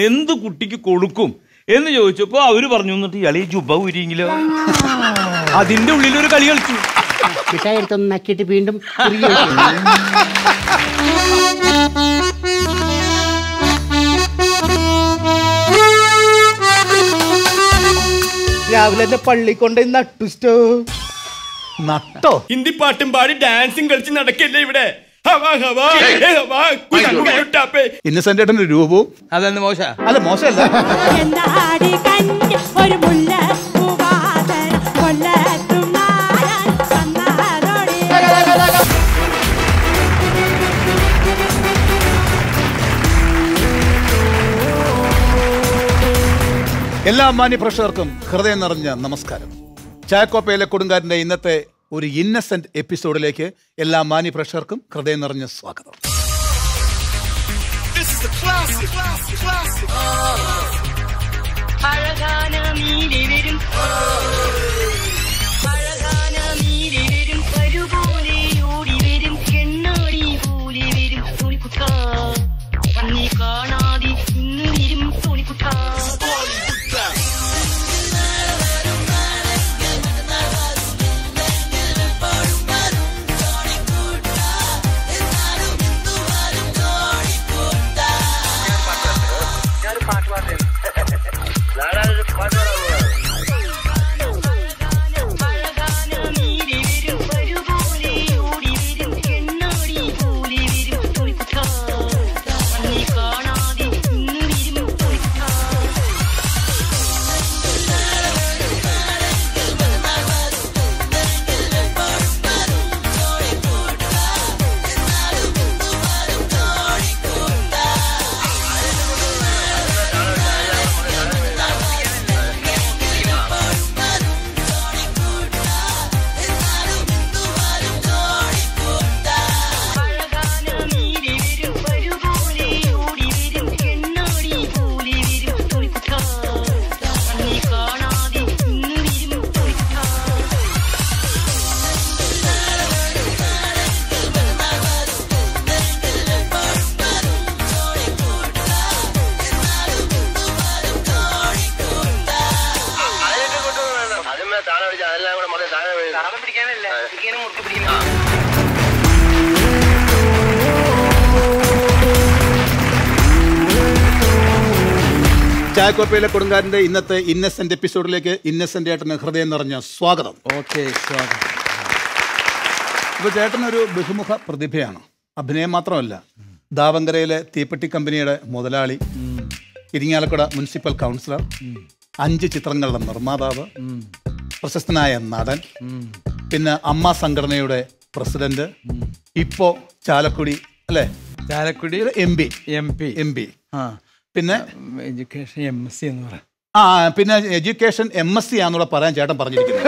എന്ത് കുട്ടിക്ക് കൊടുക്കും എന്ന് ചോദിച്ചപ്പോ അവര് പറഞ്ഞു എന്നിട്ട് ഇയാളെ ഈ ജുബ ഉരിയെങ്കിലോ അതിന്റെ ഉള്ളിൽ ഒരു കളി കളിച്ചു മിഠായി എടുത്തൊന്ന് നക്കിയിട്ട് വീണ്ടും കുറുകി വെക്കും. രാവിലെ എന്നെ പള്ളി കൊണ്ടുപോയി നട്ടുസ്റ്റോ നട്ടോ ഹിന്ദി പാട്ടും പാടി ഡാൻസും കളിച്ച് നടക്കല്ലേ ഇവിടെ ഹവാ, ഹവാ, ഏ ഹവാ, കുഞ്ഞു കുഞ്ഞുട്ടാപ്പേ. ഇന്നസെന്റ് ഏട്ടന്റെ രൂപവും അതെന്ന് മോശ അല്ല മോശമല്ല എന്നാടി കഞ്ഞി ഒരു മുല്ലപ്പൂവാതൻ കൊല്ലത്തും നാരാൻ വന്നാലോടി എല്ലാ മാന്യ പ്രേക്ഷകർക്കും ഹൃദയം നിറഞ്ഞ നമസ്കാരം ചായക്കോപ്പയിലെ കൊടുങ്കാരന്റെ ഇന്നത്തെ ഒരു ഇന്നസെന്റ് എപ്പിസോഡിലേക്ക് എല്ലാ മാന്യ പ്രേക്ഷകർക്കും ഹൃദയം നിറഞ്ഞ സ്വാഗതം അഴകാന നീരി വരും അഴകാന നീരി വരും കരുപോലെ ഓടി വരും കെണ്ണാടി പോലെ വരും തുണിക്കുട്ട കണ്ണി കാണാതെ ഇന്ന് വരും തുണിക്കുട്ട അഴകാന നീരി വരും കരുപോലെ ഓടി വരും കെണ്ണാടി പോലെ വരും തുണിക്കുട്ട കണ്ണി കാണാതെ ഇന്ന് വരും തുണിക്കുട്ട അഴകാന നീരി വരും കരുപോലെ ഓടി വരും കെണ്ണാടി പോലെ വരും തുണിക്കുട്ട കണ്ണി കാണാതെ ഇന്ന് വരും തുണിക്കുട്ട ചായക്കോപ്പയിലെ കൊടുങ്കാരന്റെ ഇന്നത്തെ ഇന്നസെന്റ് എപ്പിസോഡിലേക്ക് ഇന്നസെന്റ് ഏട്ടന് ഹൃദയം നിറഞ്ഞ സ്വാഗതം ഓക്കെ സ്വാഗതം ഇപ്പൊ ചേട്ടൻ ഒരു ബഹുമുഖ പ്രതിഭയാണ് അഭിനയം മാത്രമല്ല ദാവങ്കരയിലെ തീപ്പെട്ടി കമ്പനിയുടെ മുതലാളി ഇരിങ്ങാലക്കുട മുനിസിപ്പൽ കൗൺസിലർ അഞ്ച് ചിത്രങ്ങളുടെ നിർമ്മാതാവ് പ്രശസ്തനായ നടൻ പിന്നെ അമ്മ സംഘടനയുടെ പ്രസിഡന്റ് ഇപ്പോ ചാലക്കുടി അല്ലെ Chalakudy M P M P M P ആ പിന്നെ എഡ്യൂക്കേഷൻ എം എസ് സി എന്ന് പറയാം ആ പിന്നെ എഡ്യൂക്കേഷൻ എം എസ് സി ആണെന്നുള്ള പറയാൻ ചേട്ടൻ പറഞ്ഞിരിക്കുന്നു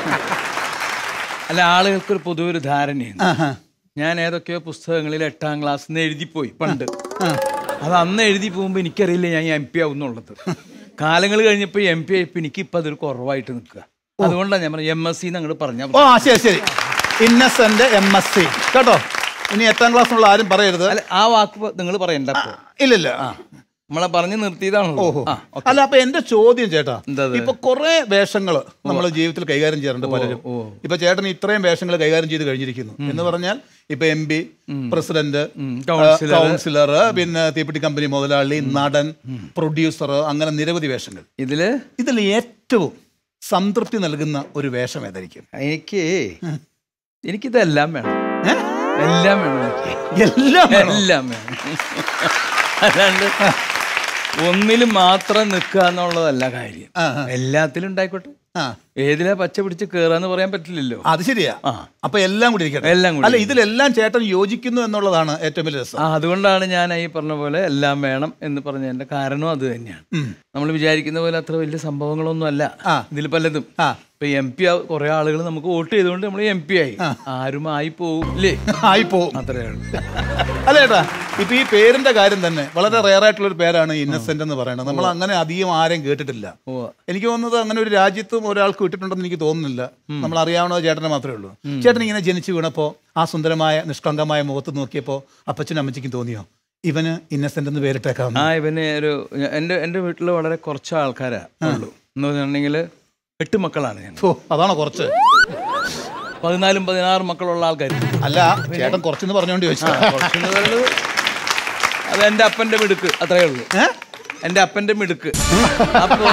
അല്ല ആളുകൾക്കൊരു പൊതുവെ ഒരു ധാരണയാണ് ആഹാ. ഞാൻ ഏതൊക്കെയോ പുസ്തകങ്ങളിൽ എട്ടാം ക്ലാസ്സിൽ നിന്ന് എഴുതിപ്പോയി പണ്ട് അത് അന്ന് എഴുതി പോകുമ്പോൾ എനിക്കറിയില്ല ഞാൻ എം പി ആവുന്നുള്ളത് കാലങ്ങൾ കഴിഞ്ഞപ്പോൾ എം പി ആയപ്പോൾ എനിക്ക് ഇപ്പം അതൊരു കുറവായിട്ട് നിൽക്കുക അതുകൊണ്ടാണ് ഞാൻ പറഞ്ഞത് എം എസ് സി അങ്ങോട്ട് പറഞ്ഞാൽ ഓ ആ ശരി ശരി ഇന്നസെന്റ് എം എസ് സി കേട്ടോ ഇനി എട്ടാം ക്ലാസ്സിനുള്ള ആരും പറയരുത് അല്ല ആ വാക്ക് നിങ്ങൾ പറയണ്ട അപ്പോൾ ഇല്ലില്ല നമ്മളെ പറഞ്ഞു നിർത്തിയതാണല്ലോ ഓഹോ ആ ഓക്കെ അല്ല അപ്പൊ എന്റെ ചോദ്യം ചേട്ടാ എന്താ അത്? ഇപ്പൊ കുറെ വേഷങ്ങള് നമ്മൾ ജീവിതത്തിൽ കൈകാര്യം ചെയ്യാറുണ്ട് പലരും ഓ. ഇപ്പൊ ചേട്ടൻ ഇത്രയും വേഷങ്ങൾ കൈകാര്യം ചെയ്ത് കഴിഞ്ഞിരിക്കുന്നു എന്ന് പറഞ്ഞാൽ ഇപ്പൊ M P president councillor. Councillor പിന്നെ തീപ്പെട്ടി കമ്പനി മുതലാളി നടൻ പ്രൊഡ്യൂസർ അങ്ങനെ നിരവധി വേഷങ്ങൾ ഇതില് ഇതിൽ ഏറ്റവും സംതൃപ്തി നൽകുന്ന ഒരു വേഷം ഏതായിരിക്കും എനിക്ക് എനിക്കിതെല്ലാം വേണം ഏ? എല്ലാം വേണം എനിക്ക് എല്ലാം വേണോ? എല്ലാം വേണം അല്ലാണ്ട് ഒന്നിൽ മാത്രം നിൽക്കുക എന്നുള്ളതല്ല കാര്യം ആ, ആ. എല്ലാത്തിലും ഉണ്ടായിക്കോട്ടെ ആ ഏതിലാ പച്ച പിടിച്ച് കേറാന്ന് പറയാൻ പറ്റില്ലല്ലോ അത് ശരിയാ ആ. അപ്പൊ എല്ലാം കൂടി ഇരിക്കട്ടെ എല്ലാം കൂടി അല്ല ഇതിലെല്ലാം ചേട്ടൻ യോജിക്കുന്നു എന്നുള്ളതാണ് ഏറ്റവും വലിയ രസം ആ അതുകൊണ്ടാണ് ഞാൻ ഈ പറഞ്ഞ പോലെ എല്ലാം വേണം എന്ന് പറഞ്ഞതിന്റെ കാരണവും അത് തന്നെയാണ് നമ്മൾ വിചാരിക്കുന്ന പോലെ അത്ര വലിയ സംഭവങ്ങളൊന്നും അല്ല ആ. ഇതിൽ പലതും ആ. ഇപ്പൊ എം പി കുറെ ആളുകൾ നമുക്ക് വോട്ട് ചെയ്തുകൊണ്ട് നമ്മൾ എം പി ആയി ആരും ആയി പോവും ഇല്ലേ ആയി പോവും അത്രേ ഉള്ളൂ അല്ല ചേട്ടാ ഇപ്പൊ ഈ പേരിന്റെ കാര്യം തന്നെ വളരെ റെയർ ആയിട്ടുള്ള ഒരു പേരാണ് ഇന്നസെന്റ് എന്ന് പറയുന്നത് നമ്മൾ അങ്ങനെ അധികം ആരെയും കേട്ടിട്ടില്ല ഉവ്വ. എനിക്ക് തോന്നുന്നത് അങ്ങനെ ഒരു രാജ്യത്തും ഒരാൾക്ക് വിട്ടിട്ടുണ്ടെന്ന് എനിക്ക് തോന്നുന്നില്ല നമ്മൾ അറിയാവുന്നത് ചേട്ടനെ മാത്രമേ ഉള്ളൂ ചേട്ടൻ ഇങ്ങനെ ജനിച്ചു വീണപ്പോ ആ സുന്ദരമായ നിഷ്കളങ്കമായ മുഖത്ത് നോക്കിയപ്പോ അപ്പച്ചനും അമ്മച്ചിക്കും തോന്നിയോ ഇവന് ഇന്നസെന്റ് എന്ന് പേരിട്ടേക്കാം ആ ഇവന് ഒരു എൻ്റെ എൻ്റെ വീട്ടിൽ വളരെ കുറച്ച് ആൾക്കാരാ ഉള്ളൂ എന്ന് പറഞ്ഞിട്ടുണ്ടെങ്കിൽ എട്ട് മക്കളാണ് ഞാൻ ഓ അതാണോ കുറച്ച് പതിനാലും പതിനാറും മക്കളുള്ള ആൾക്കാർ അല്ല ചേട്ടൻ കുറച്ചെന്ന് പറഞ്ഞോണ്ട് ചോദിച്ചാ കുറച്ചെന്ന് പറയുന്നത് അത് എൻ്റെ അപ്പൻ്റെ മിടുക്ക് അത്രേ ഉള്ളൂ എൻ്റെ അപ്പൻ്റെ മിടുക്ക് അപ്പോ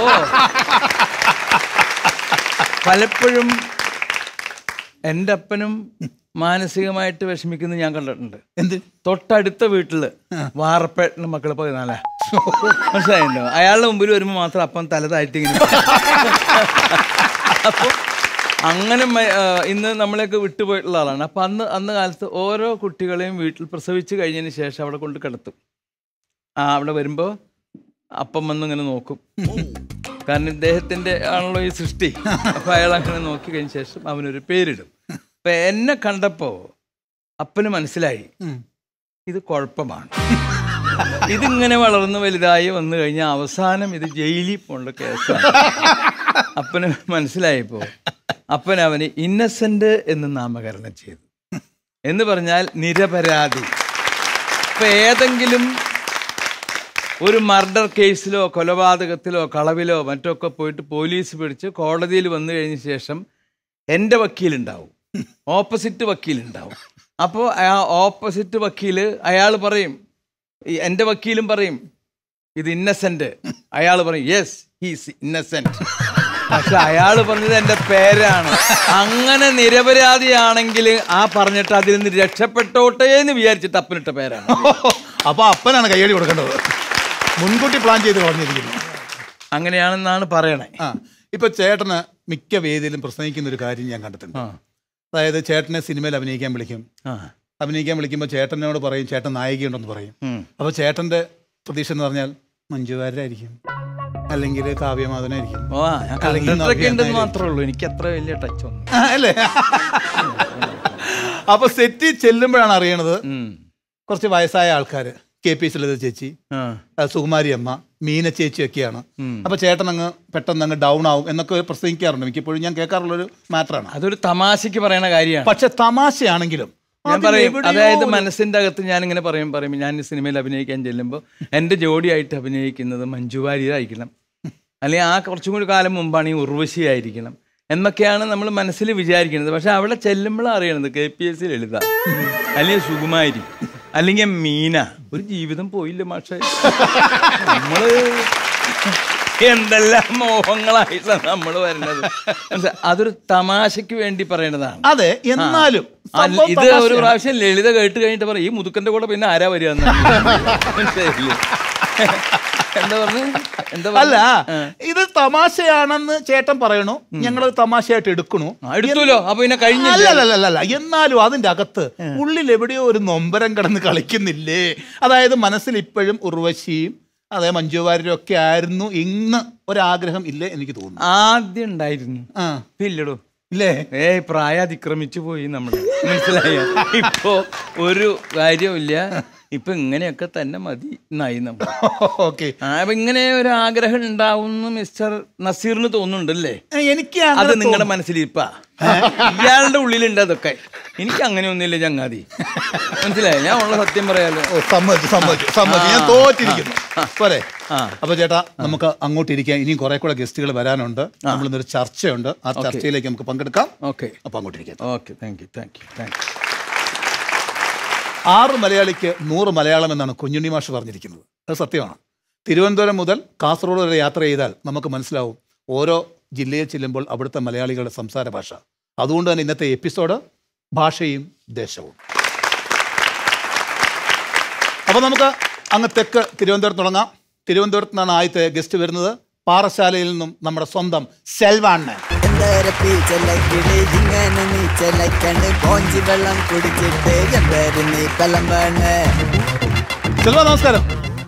പലപ്പോഴും എൻ്റെ അപ്പനും മാനസികമായിട്ട് വിഷമിക്കുന്നത് ഞാൻ കണ്ടിട്ടുണ്ട് എന്ത് തൊട്ടടുത്ത വീട്ടില് വാറപ്പേട്ടന് മക്കള് പതിനാലാ മനസ്സിലായല്ലോ അയാളുടെ മുമ്പിൽ വരുമ്പോൾ മാത്രം അപ്പം തല താഴ്ത്തി ഇങ്ങനെ അപ്പൊ അങ്ങനെ മ- ആ, ഇന്ന് നമ്മളെയൊക്കെ വിട്ടുപോയിട്ടുള്ള ആളാണ് അപ്പൊ അന്ന് അന്ന് കാലത്ത് ഓരോ കുട്ടികളെയും വീട്ടിൽ പ്രസവിച്ച് കഴിഞ്ഞതിന് ശേഷം അവിടെ കൊണ്ട് കിടത്തും ആ അവിടെ വരുമ്പോ അപ്പം വന്ന് ഇങ്ങനെ നോക്കും കാരണം ഇദ്ദേഹത്തിന്റെ ആണല്ലോ ഈ സൃഷ്ടി അപ്പൊ അയാൾ അങ്ങനെ നോക്കി കഴിഞ്ഞ ശേഷം അവനൊരു പേരിടും അപ്പൊ എന്നെ കണ്ടപ്പോ അപ്പന് മനസ്സിലായി ഇത് കുഴപ്പമാണ് ഇതിങ്ങനെ വളർന്ന് വലുതായി വന്നു കഴിഞ്ഞാൽ അവസാനം ഇത് ജയിലിൽ പോകേണ്ട കേസാണ് അപ്പന് മനസ്സിലായപ്പോ അപ്പൻ അവന് ഇന്നസെന്റ് എന്ന് നാമകരണം ചെയ്തു എന്ന് പറഞ്ഞാൽ നിരപരാധി ഇപ്പൊ ഏതെങ്കിലും ഒരു മർഡർ കേസിലോ കൊലപാതകത്തിലോ കളവിലോ മറ്റോ ഒക്കെ പോയിട്ട് പോലീസ് പിടിച്ച് കോടതിയിൽ വന്നു കഴിഞ്ഞ ശേഷം എൻ്റെ വക്കീലുണ്ടാവും ഓപ്പോസിറ്റ് വക്കീലുണ്ടാവും അപ്പോൾ ആ ഓപ്പോസിറ്റ് വക്കീല് അയാൾ പറയും ഈ എൻ്റെ വക്കീലും പറയും ഇത് ഇന്നസെന്റ് അയാൾ പറയും യെസ് ഹീസ് ഇന്നസെന്റ് പക്ഷെ അയാൾ പറഞ്ഞത് എൻ്റെ പേരാണ് അങ്ങനെ നിരപരാധിയാണെങ്കിൽ ആ പറഞ്ഞിട്ട് അതിൽ നിന്ന് രക്ഷപ്പെട്ടോട്ടെ എന്ന് വിചാരിച്ചിട്ട് അപ്പനിട്ട പേരാണ് അപ്പൊ അപ്പനാണ് കയ്യടി കൊടുക്കേണ്ടത് മുൻകൂട്ടി പ്ലാൻ ചെയ്ത് കളഞ്ഞിരിക്കുന്നു അങ്ങനെയാണെന്നാണ് പറയണേ ആ ഇപ്പൊ ചേട്ടന് മിക്ക വേദിയിലും പ്രസംഗിക്കുന്ന ഒരു കാര്യം ഞാൻ കണ്ടിട്ടുണ്ട് ആ അതായത് ചേട്ടനെ സിനിമയിൽ അഭിനയിക്കാൻ വിളിക്കും ആ അഭിനയിക്കാൻ വിളിക്കുമ്പോൾ ചേട്ടനോട് പറയും ചേട്ടൻ നായികയുണ്ടെന്ന് പറയും ഉം. അപ്പൊ ചേട്ടന്റെ പ്രതീക്ഷ എന്ന് പറഞ്ഞാൽ മഞ്ജുവാരായിരിക്കും അല്ലെങ്കിൽ കാവ്യമാധവനായിരിക്കും ഓ ഞാൻ കണ്ടിട്ടൊക്കെ ഉണ്ടെന്ന് മാത്രമേ ഉള്ളൂ എനിക്ക് അത്ര വലിയ ടച്ച് ഒന്നും ആ, അല്ലേ അപ്പൊ സെറ്റിൽ ചെല്ലുമ്പോഴാണ് അറിയണത് ഉം. കുറച്ച് വയസ്സായ ആൾക്കാര് കെ പി സുലത ചേച്ചി ആ ആ, സുകുമാരി അമ്മ മീന ചേച്ചി ഒക്കെയാണ് ഉം. അപ്പൊ ചേട്ടൻ അങ്ങ് പെട്ടെന്ന് അങ്ങ് ഡൗൺ ആവും എന്നൊക്കെ പ്രസംഗിക്കാറുണ്ട് മിക്കപ്പോഴും ഞാൻ കേൾക്കാറുള്ളൊരു മാറ്ററാണ് അതൊരു തമാശക്ക് പറയണ കാര്യമാണ് പക്ഷെ തമാശയാണെങ്കിലും ഞാൻ അതിൽ പറയും എവിടെയോ അതായത് ഒരു- മനസ്സിന്റെ അകത്ത് ഞാൻ ഇങ്ങനെ പറയും പറയും ഞാൻ ഈ സിനിമയിൽ അഭിനയിക്കാൻ ചെല്ലുമ്പോൾ എൻ്റെ ജോഡിയായിട്ട് അഭിനയിക്കുന്നത് മഞ്ജു വാര്യരായിരിക്കണം അല്ലെങ്കിൽ ആ കുറച്ചും കൂടി കാലം മുമ്പാണ് ഈ ഉർവശി ആയിരിക്കണം എന്നൊക്കെയാണ് നമ്മൾ മനസ്സിൽ വിചാരിക്കുന്നത് പക്ഷെ അവിടെ ചെല്ലുമ്പോഴാണ് അറിയണത് K P S C Lalitha അല്ലെങ്കിൽ സുകുമാരി അല്ലെങ്കിൽ മീന ഒരു ജീവിതം പോയില്ല മാഷെ നമ്മള് എന്തെല്ലാം മോഹങ്ങളായിട്ടാണ് നമ്മൾ വരുന്നത് മനസ്സിലായോ? അതൊരു തമാശക്ക് വേണ്ടി പറയണതാണ് അതെ എന്നാലും ആ, സംഭവം ഇത് ഒരു തമാശയാണ്. പ്രാവശ്യം ലളിത കേട്ട് കഴിഞ്ഞിട്ട് പറയും ഈ മുതുക്കന്റെ കൂടെ പിന്നെ ആരാ വരിക മനസ്സിലായില്ലേ എന്താ പറഞ്ഞു എന്താ അല്ല പറഞ്ഞെ? ആ. ഇത് തമാശയാണെന്ന് ചേട്ടൻ പറയണു ഞങ്ങൾ തമാശയായിട്ട് എടുക്കണു ആ, എടുത്തുല്ലോ അപ്പൊ പിന്നെ കഴിഞ്ഞില്ല അല്ലല്ലല്ല എന്നാലും അതിന്റെ അകത്ത് ഉള്ളിൽ എവിടെയോ ഒരു നൊമ്പരം കിടന്ന് കളിക്കുന്നില്ലേ അതായത് മനസ്സിൽ ഇപ്പോഴും ഉർവശിയും അതെ മഞ്ജു വാര്യരും ഒക്കെ ആയിരുന്നു ഇന്ന് ഒരാഗ്രഹം ഇല്ലേ എനിക്ക് തോന്നുന്നു ആദ്യം ഉണ്ടായിരുന്നു ആ ഇപ്പൊ ഇല്ലടോ ഇല്ലേ ഏയ് പ്രായം അതിക്രമിച്ചു പോയി നമ്മൾ മനസ്സിലായോ ഇപ്പോ ഒരു കാര്യമില്ല ഇപ്പൊ ഇങ്ങനെയൊക്കെ തന്നെ മതി എന്നായി നമ്മൾ ഓക്കെ ആ അപ്പൊ ഇങ്ങനെ ഒരു ആഗ്രഹം ഉണ്ടാവുന്ന മിസ്റ്റർ നസീറിന് തോന്നുന്നുണ്ടല്ലേ എനിക്ക് അത് അങ്ങനെ നിങ്ങളുടെ മനസ്സിൽ ഇപ്പാ ഇയാളുടെ ഉള്ളിലുണ്ട് അതൊക്കെ എനിക്ക് അങ്ങനെ ഒന്നുമില്ല ചങ്ങാതി മനസ്സിലായോ ഞാൻ ഉള്ള സത്യം പറയാലോ ഓ, സമ്മതിച്ചു സമ്മതിച്ചു സമ്മതിച്ചു ഞാൻ തോറ്റിരിക്കുന്നു പോരെ ആ. അപ്പൊ ചേട്ടാ നമുക്ക് അങ്ങോട്ട് ഇരിക്കാം ഇനിയും കുറെ കൂടെ ഗസ്റ്റുകൾ വരാനുണ്ട് നമ്മളിന്നൊരു ചർച്ചയുണ്ട് ആ ചർച്ചയിലേക്ക് നമുക്ക് പങ്കെടുക്കാം ഓക്കെ അപ്പൊ അങ്ങോട്ട് ഇരിക്കാം okay thank you thank you thank you ആറ് മലയാളിക്ക് നൂറ് മലയാളം എന്നാണ് കുഞ്ഞുണ്ണി മാഷ് പറഞ്ഞിരിക്കുന്നത് അത് സത്യമാണ് തിരുവനന്തപുരം മുതൽ കാസർഗോഡ് വരെ യാത്ര ചെയ്താൽ നമുക്ക് മനസ്സിലാവും ഓരോ ജില്ലയിൽ ചെല്ലുമ്പോൾ അവിടുത്തെ മലയാളികളുടെ സംസാര ഭാഷ അതുകൊണ്ട് തന്നെ ഇന്നത്തെ എപ്പിസോഡ് ഭാഷയും ദേശവും അപ്പോൾ നമുക്ക് അങ്ങ് തെക്ക് തിരുവനന്തപുരത്ത് തുടങ്ങാം തിരുവനന്തപുരത്ത് നിന്നാണ് ആദ്യത്തെ ഗസ്റ്റ് വരുന്നത് പാറശാലയിൽ നിന്നും നമ്മുടെ സ്വന്തം സെൽവാണ് എന്തരപ്പി ചെല്ലക്കിളി ഇങ്ങനെ നീ ചെല്ലക്കണ്ട് കോഞ്ചി വെള്ളം കുടിച്ചിട്ട് എന്തേരും നീ കലമ്പാണ് സെൽവ നമസ്കാരം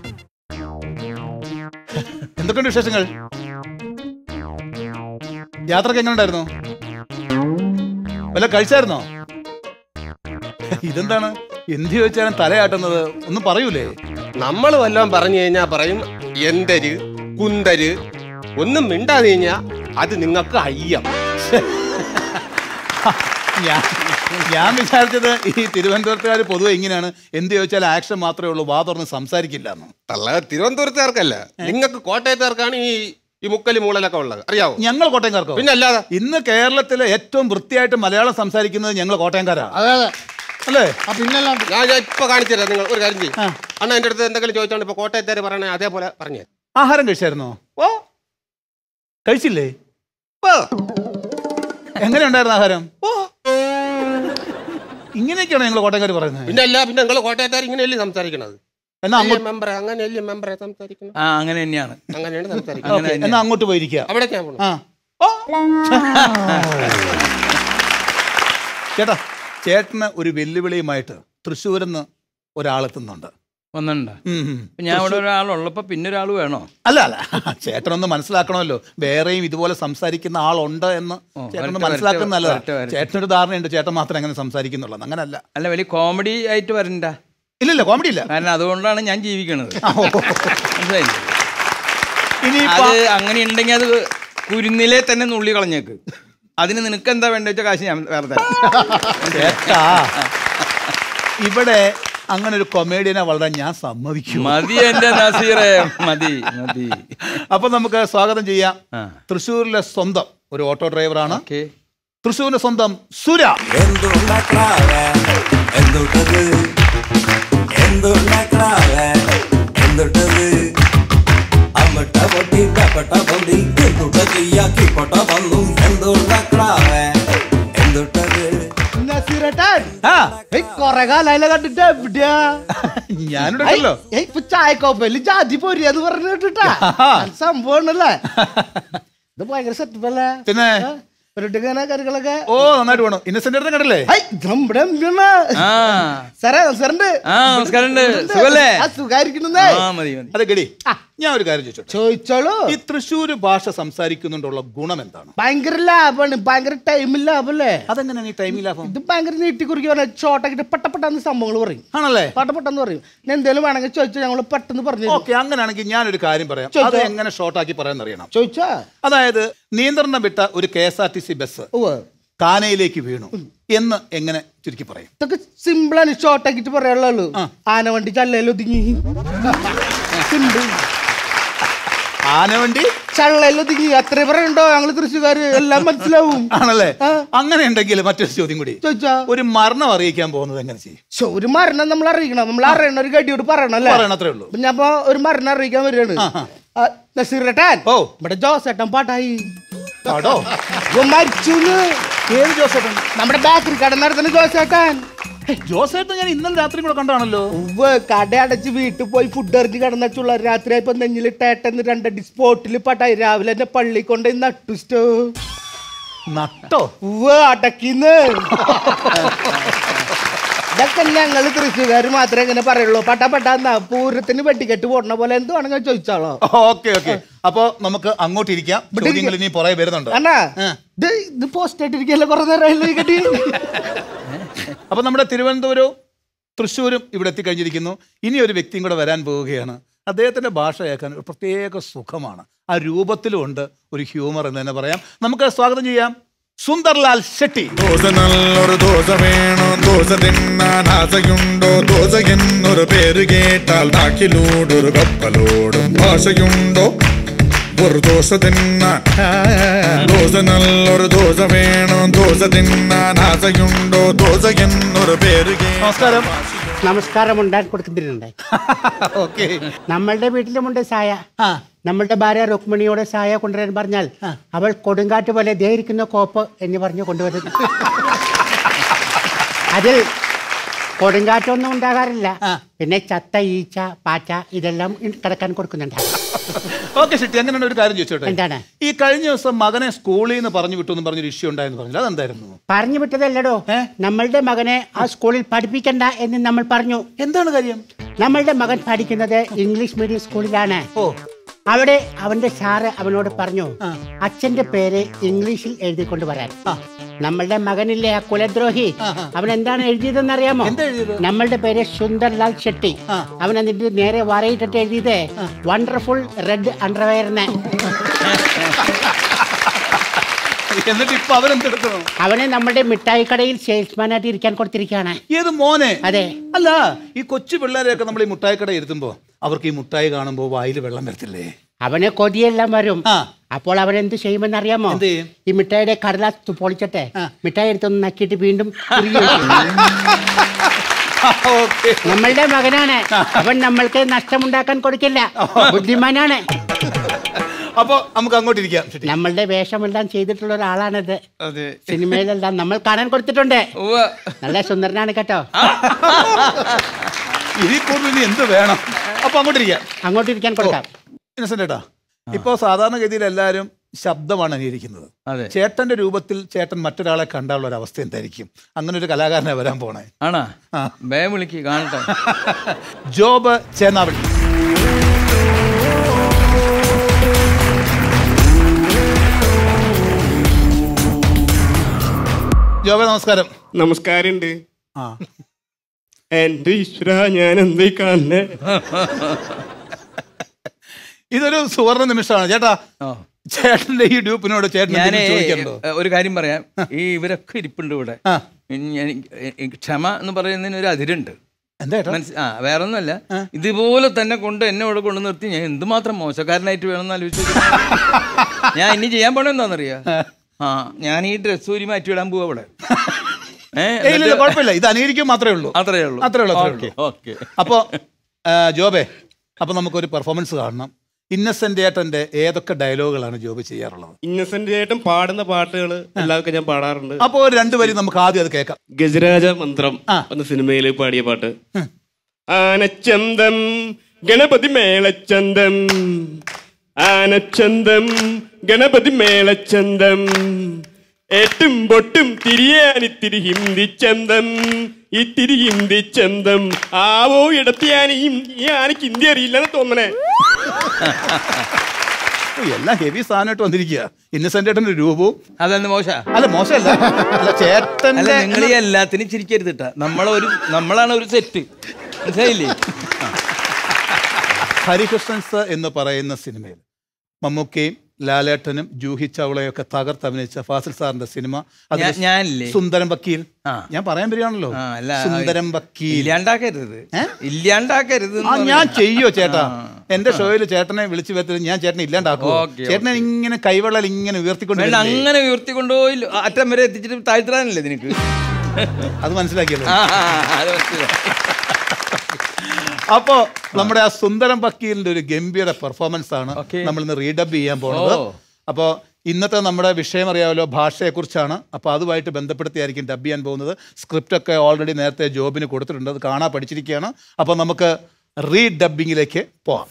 എന്തൊക്കെയുണ്ട് വിശേഷങ്ങൾ യാത്രക്ക് എങ്ങനെ ഉണ്ടായിരുന്നു വല്ല കഴിച്ചായിരുന്നോ ഇതെന്താണ് എന്ത് ചോദിച്ചാലും തലയാട്ടുന്നത് ഒന്നും പറയൂലേ നമ്മൾ വല്ലതും പറഞ്ഞു കഴിഞ്ഞാ പറയും എന്തര് കുന്തര് ഒന്നും മിണ്ടാതെ കഴിഞ്ഞാ അത് നിങ്ങൾക്ക് അയ്യം ഞാൻ ഞാൻ വിചാരിച്ചത് ഈ തിരുവനന്തപുരത്തുകാർ പൊതുവെ ഇങ്ങനെയാണ് എന്ത് ചോദിച്ചാൽ ആക്ഷൻ മാത്രമേ ഉള്ളൂ വാ തുറന്ന് സംസാരിക്കില്ല എന്ന് തള്ള തിരുവനന്തപുരത്തുകാർക്കല്ല നിങ്ങൾക്ക് കോട്ടയത്തുകാർക്കാണ് ഈ ഈ മുക്കല് മൂളലൊക്കെ ഉള്ളത് അറിയാവോ ഞങ്ങൾ കോട്ടയംകാർക്കോ പിന്നെ അല്ലാതെ ഇന്ന് കേരളത്തിലെ ഏറ്റവും വൃത്തിയായിട്ട് മലയാളം സംസാരിക്കുന്നത് ഞങ്ങൾ കോട്ടയംകാരാ അതെ അതെ അല്ലേ ആ പിന്നല്ലാണ്ട് ഞാൻ ഞാൻ ഇപ്പൊ കാണിച്ചു തരാം നിങ്ങൾ ഒരു കാര്യം ചെയ്യും അണ്ണ എന്റെ അടുത്ത് എന്തെങ്കിലും ചോദിച്ചോണ്ട് ഇപ്പൊ കോട്ടയത്തേര് പറയണേ അതേപോലെ പറഞ്ഞു ആഹാരം കഴിച്ചായിരുന്നോ ഓ കഴിച്ചില്ലേ ഓ എങ്ങനെയുണ്ടായിരുന്നു ആഹാരം ഓ ഇങ്ങനെയൊക്കെയാണ് ഞങ്ങൾ കോട്ടയംകാർ പറയുന്നത് പിന്നെ അല്ല പിന്നെ നിങ്ങൾ കോട്ടയത്താർ ഇങ്ങനെയല്ലേ സംസാരിക്കണത് എന്നാ അങ്ങോട്ട് മെമ്പർ അങ്ങനെയല്ലേ മെമ്പറെ സംസാരിക്കണം ആ അങ്ങനെ തന്നെയാണ് അങ്ങനെയാണ് സംസാരിക്കുന്നത് അങ്ങനെ എന്നാ അങ്ങോട്ട് പോയിരിക്കുക അവിടെ ഞാൻ പോകണം ആ ചേട്ടാ ചേട്ടന് ഒരു വെല്ലുവിളിയുമായിട്ട് തൃശ്ശൂരിൽ നിന്ന് ഒരാളെത്തുന്നുണ്ട് വന്നിട്ടുണ്ടോ ഉം, ഉം. ഞാൻ ഇവിടെ ഒരാളുള്ളപ്പോ പിന്നെ ഒരാൾ വേണോ അല്ല അല്ല ചേട്ടനൊന്ന് മനസ്സിലാക്കണമല്ലോ വേറെയും ഇതുപോലെ സംസാരിക്കുന്ന ആളുണ്ട് എന്ന് ഓ, ചേട്ടനൊന്ന് വരട്ടെ, മനസ്സിലാക്കുന്ന വരട്ടെ, നല്ലതാണ് വരട്ടെ. ചേട്ടനൊരു ധാരണയുണ്ട് ചേട്ടൻ മാത്രം എങ്ങനെ സംസാരിക്കുന്നുള്ളത് അങ്ങനല്ല അല്ല വലിയ കോമഡി ആയിട്ട് വരണ്ട ഇല്ലില്ല കോമഡി ഇല്ല കാരണം അതുകൊണ്ടാണ് ഞാൻ ജീവിക്കണത് മനസ്സിലായില്ലേ? ഇനി അത് അങ്ങനെ ഉണ്ടെങ്കിൽ അത് കുരുന്നിലെ തന്നെ നുള്ളി കളഞ്ഞേക്ക് അതിന് നിനക്ക് എന്താ വേണ്ട വെച്ച കാശ് ഞാൻ വേറെ തരാം ചേട്ടാ ഇവിടെ അങ്ങനെ ഒരു കൊമേഡിയനെ വളരാൻ ഞാൻ സമ്മതിക്കും മതി എന്റെ നസീറെ മതി മതി അപ്പൊ നമുക്ക് സ്വാഗതം ചെയ്യാം ആ തൃശ്ശൂരിലെ സ്വന്തം ഒരു ഓട്ടോ ഡ്രൈവറാണ് ഓക്കെ തൃശ്ശൂരിന്റെ സ്വന്തം സുര എന്തുണ്ടാക്കളാവേ എന്തുട്ടത് എന്തുണ്ടാക്കളാവേ എന്തുട്ടത് അമ്മട്ട പൊട്ടി പെപ്പട്ട പൊടി എന്തുട്ട ചെയ്യാക്കി പൊട്ട വന്നു എന്തുണ്ടാക്കളാവേ എന്തുട്ടത് നസീറേട്ടൻ ആ ഏയ് കൊറേ കാലായില്ല കണ്ടിട്ട് എവിടെയാ ഞാനിവിടെയല്ലോ ഏയ് ഇപ്പൊ ചായക്കോപ്പല് ജാതി പൊരിയാന്ന് പറഞ്ഞു കേട്ടിട്ടാ സംഭവമാണല്ലേ ഇത് ഭയങ്കര സെറ്റപ്പ് അല്ലേ പിന്നെ ഇങ്ങനെ കാര്യങ്ങളൊക്കെ ഓ നന്നായിട്ട് വേണം ഇന്നസെന്റ് അടുത്ത് കണ്ടല്ലേ ഹൈ, ഇത് നമ്മുടെ എംപിയാണ്. ആ സാറേ നമസ്കാരണ്ട് ആ നമസ്കാരമുണ്ട് സുഖല്ലേ ആ സുഖായിരിക്കുന്നേ ആ മതി മതി അതെ ഗഡി ഞാൻ ഒരു കാര്യം ചോദിച്ചോട്ടെ ചോദിച്ചോളൂ ഈ തൃശ്ശൂര് ഭാഷ സംസാരിക്കുന്നുണ്ടുള്ള ഗുണം എന്താണ് ഭയങ്കര ലാഭാണ് ഭയങ്കര ടൈമിൽ ലാഭല്ലേ അതെങ്ങനെയാണ് ഈ ടൈമിംഗ് ലാഭം ഇത് ഭയങ്കര നീട്ടി കുറിക്കുക ഷോർട്ടാക്കിട്ട് പെട്ടപ്പെട്ടന്ന് സംഭവങ്ങൾ പറയും ആണല്ലേ പെട്ടപ്പെട്ടെന്ന് പറയും ഞാൻ എന്തേലും വേണമെങ്കിൽ ചോദിച്ചാൽ ഞങ്ങൾ പെട്ടെന്ന് പറഞ്ഞു തരും. ഓക്കെ അങ്ങനെയാണെങ്കിൽ ഞാനൊരു കാര്യം പറയാം ചോദിച്ചോ. അത് എങ്ങനെ ഷോർട്ടാക്കി പറയാൻ അറിയണം ചോദിച്ചാ അതായത് നിയന്ത്രണം വിട്ട ഒരു K S R T C bus ഉവ്വ്. കാനയിലേക്ക് വീണു എന്ന് എങ്ങനെ ചുരുക്കി പറയും ഇതൊക്കെ സിമ്പിളാണ് ഷോർട്ടാക്കിട്ട് പറയാനുള്ളൂ ആനവണ്ടി ചള്ളയിൽ ഒതുങ്ങി സിമ്പിൾ ആനവണ്ടി ചള്ളയിൽ ഒതുങ്ങി അത്രേ പറയണ്ടോ ഞങ്ങള് തൃശ്ശൂർക്കാര് എല്ലാം മനസ്സിലാവും ആണല്ലേ ആ. അങ്ങനെ ഉണ്ടെങ്കിൽ മറ്റൊരു ചോദ്യം കൂടി ചോദിച്ചാ ഒരു മരണം അറിയിക്കാൻ പോകുന്നത് എങ്ങനെ ചെയ്യും ശ്ശോ, ഒരു മരണം നമ്മൾ അറിയിക്കണം നമ്മൾ അറിയണ ഒരു ഗഡിയോട് പറയണം അല്ലേ പറയണം അത്രേ ഉള്ളൂ അപ്പൊ ഞാൻ ഇപ്പൊ ഒരു മരണം അറിയിക്കാൻ വരികയാണ് ആ, നസീറേട്ടൻ ഓ. ഇവിടെ ജോസേട്ടൻ പാട്ടായി പാടോ ഇവൻ മരിച്ചുന്ന് ഏത് ജോസേട്ടൻ നമ്മുടെ ബേക്കറി കട നടത്തുന്ന ജോസേട്ടൻ ജോസേട്ടൻ ഞാൻ ഇന്നലെ രാത്രി കൂടെ കണ്ടാണല്ലോ ഉവ്വ് കട അടച്ച് വീട്ടിൽ പോയി ഫുഡ് എറിഞ്ഞ് കിടന്നുള്ള രാത്രി ആയപ്പോ നെഞ്ഞിൽ ടേട്ടെന്ന് രണ്ടടി സ്പോട്ടിൽ പട്ടായി രാവിലെ എന്നെ പള്ളി കൊണ്ടുപോയി നട്ടുസ്റ്റോ നട്ടോ ഉവ്വ് അടക്കിന്ന് ഇതൊക്കെ ഞങ്ങള് തൃശ്ശൂർക്കാർ മാത്രമേ ഇങ്ങനെ പറയുള്ളൂ പട്ട പട്ടാന്നാ പൂരത്തിന് വെട്ടിക്കെട്ട് പോടണ പോലെ എന്ത് വേണമെങ്കിൽ ചോദിച്ചാളോ ഓക്കെ ഓക്കെ അപ്പൊ നമുക്ക് അങ്ങോട്ട് ഇരിക്കാം ചോദ്യങ്ങൾ ഇനി പുറകെ വരുന്നുണ്ട് അണ്ണാ ആ. ഇത് ഇത് പോസ്റ്റ് ആയിട്ടിരിക്കല്ലേ കുറെ നേരം ഈ കെട്ടി അപ്പൊ നമ്മുടെ തിരുവനന്തപുരവും തൃശ്ശൂരും ഇവിടെ എത്തിക്കഴിഞ്ഞിരിക്കുന്നു ഇനി ഒരു വ്യക്തിയും കൂടെ വരാൻ പോവുകയാണ് അദ്ദേഹത്തിന്റെ ഭാഷ കേൾക്കാൻ ഒരു പ്രത്യേക സുഖമാണ് ആ രൂപത്തിലും ഉണ്ട് ഒരു ഹ്യൂമർ എന്ന് തന്നെ പറയാം നമുക്ക് സ്വാഗതം ചെയ്യാം സുന്ദർലാൽ ഷെട്ടി ദോശ നല്ലൊരു ദോശ വേണോ ദോശ തിന്നാൻ ആശയുണ്ടോ ദോശ എന്നൊരു പേര് കേട്ടാൽ നാക്കിലൂടൊരു കപ്പലോടും ഭാഷയുണ്ടോ ഒരു ദോശ തിന്നാൻ ദോശ നല്ലൊരു ദോശ വേണോ ദോശ തിന്നാൻ ആശയുണ്ടോ ദോശ എന്നൊരു പേര് കേട്ടാൽ നമസ്കാരം നമസ്കാരം ഉണ്ടാക്കി കൊടുക്കുന്നുണ്ട് ഓക്കെ നമ്മളുടെ വീട്ടിലുമുണ്ട് സായ ആ നമ്മളുടെ ഭാര്യ രുക്മിണിയോട് സായ കൊണ്ടുവരാൻ പറഞ്ഞാൽ അവൾ കൊടുങ്കാറ്റ് പോലെ ദേ ഇരിക്കുന്ന കോപ്പ് എന്ന് പറഞ്ഞു കൊണ്ടുവരുന്നു അതിൽ കൊടുങ്കാറ്റൊന്നും ഉണ്ടാകാറില്ല പിന്നെ ചത്ത ഈച്ച പാറ്റ ഇതെല്ലാം ഇ- കിടക്കാൻ കൊടുക്കുന്നുണ്ട് ഓക്കെ ഷെട്ടി അങ്ങനെയാണ് ഒരു കാര്യം ചോദിച്ചോട്ടെ എന്താണ് ഈ കഴിഞ്ഞ ദിവസം മകനെ സ്കൂളിൽ നിന്ന് പറഞ്ഞു വിട്ടു എന്ന് പറഞ്ഞൊരു ഇഷ്യൂ ഉണ്ടായെന്ന് പറഞ്ഞില്ല അതെന്തായിരുന്നു പറഞ്ഞു വിട്ടതല്ലടോ നമ്മളുടെ മകനെ ആ സ്കൂളിൽ പഠിപ്പിക്കണ്ട എന്ന് നമ്മൾ പറഞ്ഞു എന്താണ് കാര്യം നമ്മളുടെ മകൻ പഠിക്കുന്നത് ഇംഗ്ലീഷ് മീഡിയം സ്കൂളിലാണ് ഓ അവിടെ അവന്റെ സാറ് അവനോട് പറഞ്ഞു അച്ഛന്റെ പേര് ഇംഗ്ലീഷിൽ എഴുതിക്കൊണ്ട് വരാൻ നമ്മളുടെ മകനില്ലേ ആ കുലദ്രോഹി അവൻ എന്താണ് എഴുതിയതെന്ന് അറിയാമോ എന്താ എഴുതിയത്? നമ്മളുടെ പേര് സുന്ദർലാൽ ഷെട്ടി അവൻ എന്നിട്ട് നേരെ വരയിട്ടിട്ട് എഴുതിയത് വണ്ടർഫുൾ റെഡ് അണ്ടർവെയറിനെ എന്നിട്ട് ഇപ്പൊ അവരെന്തെടുക്കണം അവനെ നമ്മുടെ മിഠായി കടയിൽ സെയിൽസ്മാനായിട്ട് ഇരിക്കാൻ കൊടുത്തിരിക്കുകയാണ് ഏത് മോനെ അതെ അല്ല ഈ കൊച്ചു പിള്ളേരെയൊക്കെ നമ്മൾ ഈ മുട്ടായി കട ഇരുത്തുമ്പോ അവർക്ക് ഈ മുട്ടായി കാണുമ്പോ വായിൽ വെള്ളം വരത്തില്ലേ അവനെ കൊതിയെല്ലാം വരും ആ. അപ്പോൾ അവൻ എന്ത് ചെയ്യുമെന്ന് അറിയാമോ എന്ത് ചെയ്യും? ഈ മിഠായിയുടെ കടലാസ് പൊളിച്ചിട്ടെ മിഠായി എടുത്തൊന്ന് നക്കിയിട്ട് വീണ്ടും തിരികെ വെക്കും. ഓക്കെ നമ്മളുടെ മകനാണ് അവൻ നമ്മൾക്ക് നഷ്ടമുണ്ടാക്കാൻ കൊടുക്കില്ല ബുദ്ധിമാനാണ് അപ്പൊ നമുക്ക് അങ്ങോട്ട് ഇരിക്കാം ശരി. നമ്മളുടെ വേഷമെല്ലാം ചെയ്തിട്ടുള്ള ഒരാളാണിത് അതെ സിനിമയിലെല്ലാം നമ്മൾ കാണാൻ കൊടുത്തിട്ടുണ്ട് ഉവ്വ്. നല്ല സുന്ദരനാണ് കേട്ടോ ഇതിൽ കൂടുതൽ ഇനി എന്ത് വേണം അപ്പൊ അങ്ങോട്ട് ഇരിക്കാം അങ്ങോട്ട് ഇരിക്കാൻ കൊടുക്കാം ഇന്നസെന്റ് ഏട്ടാ ഇപ്പൊ സാധാരണഗതിയിൽ എല്ലാവരും ശബ്ദമാണ് അനുകരിക്കുന്നത് അതെ ചേട്ടന്റെ രൂപത്തിൽ ചേട്ടൻ മറ്റൊരാളെ കണ്ടാലുള്ള ഒരു അവസ്ഥ എന്തായിരിക്കും അങ്ങനെ ഒരു കലാകാരനെ വരാൻ പോണേ ആണാ ആ. വേഗം വിളിക്ക് കാണട്ടെ ജോബ് ചേന്നാവളി ജോബ് നമസ്കാരം നമസ്കാരമുണ്ട് ആ എന്റെ ഈശ്വര ഞാൻ എന്തേ കാണുന്നേ ഇതൊരു സുവർണ നിമിഷമാണ് ചേട്ടാ ഓ. ചേട്ടന്റെ ഈ ഡ്യൂപ്പിനോട് ചേട്ടൻ ഞാനേ എന്തെങ്കിലും ചോദിക്കണ്ടോ ഏ, ഒരു കാര്യം പറയാം ഈ ഇവരൊക്കെ ഇരിപ്പുണ്ട് ഇവിടെ ആ. ഇനി എനിക്ക് എനിക്ക് ക്ഷമ എന്ന് പറയുന്നതിന് ഒരു അതിരുണ്ട് എന്താ ചേട്ടാ മനസ്സി ആ വേറെ ഒന്നുമല്ല ഇതുപോലെ തന്നെ കൊണ്ട് എന്നെ ഇവിടെ കൊണ്ട് നിർത്തി ഞാൻ എന്തുമാത്രം മോശക്കാരനായിട്ട് വേണമെന്ന് ആലോചിച്ചു ഞാൻ ഇനി ചെയ്യാൻ പോണ എന്താണെന്നറിയാ ആ ഞാൻ ഈ ഡ്രസ്സ് ഊരി മാറ്റി വിടാൻ പോവാ ഇവിടെ ഏ, ഏയ്, ഇല്ല, ഇല്ല, എന്നിട്ട് കുഴപ്പമില്ല ഇത് അനുകരിക്കും മാത്രമേ ഉള്ളൂ അത്രേ ഉള്ളൂ അത്രേ ഉള്ളൂ അത്രേ ഓക്കെ ഉള്ളൂ ഓക്കെ അപ്പോ ആ, ജോബേ അപ്പൊ നമുക്കൊരു പെർഫോമൻസ് കാണണം ഇന്നസെന്റ് ഏട്ടന്റെ ഏതൊക്കെ ഡയലോഗുകളാണ് ജോബ് ചെയ്യാറുള്ളത് ഇന്നസെന്റ് ചേട്ടൻ പാടുന്ന പാട്ടുകൾ എല്ലാവർക്കും ഞാൻ പാടാറുണ്ട് അപ്പോ ഒരു രണ്ടുപേരും നമുക്ക് ആദ്യം അത് കേൾക്കാം ഗജരാജ മന്ത്രം ആ. എന്ന സിനിമയിൽ പാടിയ പാട്ട് ആനച്ചന്തം ഗണപതി മേളച്ചന്തം ആനച്ചന്തം ഗണപതി മേളച്ചന്തം എട്ടും പൊട്ടും തിരിയാനിത്തിരി ഹിന്ദി ചന്തം ഇത്തിരി ഹിന്ദി ചന്തം ആവോ ഇടത്തിയാനയും ഈ ആനക്ക് ഹിന്ദി അറിയില്ലെന്ന് തോന്നണേ ഓ, എല്ലാം ഹെവി സാധനമായിട്ട് വന്നിരിക്കുക ഇന്നസെന്റ് ഏട്ടന്റെ രൂപവും അതെന്ന് മോശ അല്ല മോശമല്ല അല്ല അല്ല ചേട്ടന്റെ നിങ്ങൾ ഈ എല്ലാത്തിനും ചിരിക്കരുത് കേട്ടാ നമ്മളൊരു നമ്മളാണ് ഒരു സെറ്റ് മനസ്സിലായില്ലേ ഹരികൃഷ്ണൻസ് എന്ന് പറയുന്ന സിനിമയിൽ മമ്മൂക്കയും ലാലേട്ടനും ജൂഹി ചൗളയൊക്കെ തകർത്ത് അഭിനയിച്ച ഫാസിൽ സാറിന്റെ സിനിമ അതിൽ ഞാൻ- ഞാനില്ലേ? സുന്ദരം വക്കീൽ ആ. ഞാൻ പറയാൻ വരികയാണല്ലോ ആ, അല്ല, സുന്ദരം വക്കീൽ ഇല്ലാണ്ടാക്കരുത് ഏ? ഇല്ലാണ്ടാക്കരുത് ആ എന്ന് ഞാൻ പറയാ. ചെയ്യോ ചേട്ടാ ആ. എന്റെ ഷോയിൽ ചേട്ടനെ വിളിച്ചു വരുത്തി ഞാൻ ചേട്ടനെ ഇല്ലാണ്ടാക്കുമോ ഓക്കേ, ചേട്ടനെ ഇങ്ങനെ കൈവെള്ളൽ ഇങ്ങനെ ഉയർത്തിക്കൊണ്ട് വേണ്ട വരില്ലേ? അങ്ങനെ ഉയർത്തിക്കൊണ്ടുപോയി അറ്റം വരെ എത്തിച്ചിട്ട് താഴ്ത്തിടാനല്ലേ നിനക്ക് അത് മനസ്സിലാക്കിയല്ലോ ആ, ആ, ആ, അത് മനസ്സിലായി. അപ്പോ നമ്മുടെ ആ സുന്ദരം വക്കീലിന്റെ ഒരു ഗംഭീര പെർഫോമൻസ് ആണ് ഓക്കേ. നമ്മൾ ഇന്ന് റീഡബ് ചെയ്യാൻ പോകുന്നത് ഓ. അപ്പോൾ ഇന്നത്തെ നമ്മുടെ വിഷയം അറിയാമല്ലോ ഭാഷയെക്കുറിച്ചാണ് അപ്പോൾ അതുമായിട്ട് ബന്ധപ്പെടുത്തിയായിരിക്കും ഡബ് ചെയ്യാൻ പോകുന്നത് സ്ക്രിപ്റ്റ് ഒക്കെ ഓൾറെഡി നേരത്തെ ജോബിന് കൊടുത്തിട്ടുണ്ട് അത് കാണാൻ പഠിച്ചിരിക്കുകയാണ് അപ്പോൾ നമുക്ക് റീഡബിങ്ങിലേക്ക് പോവാം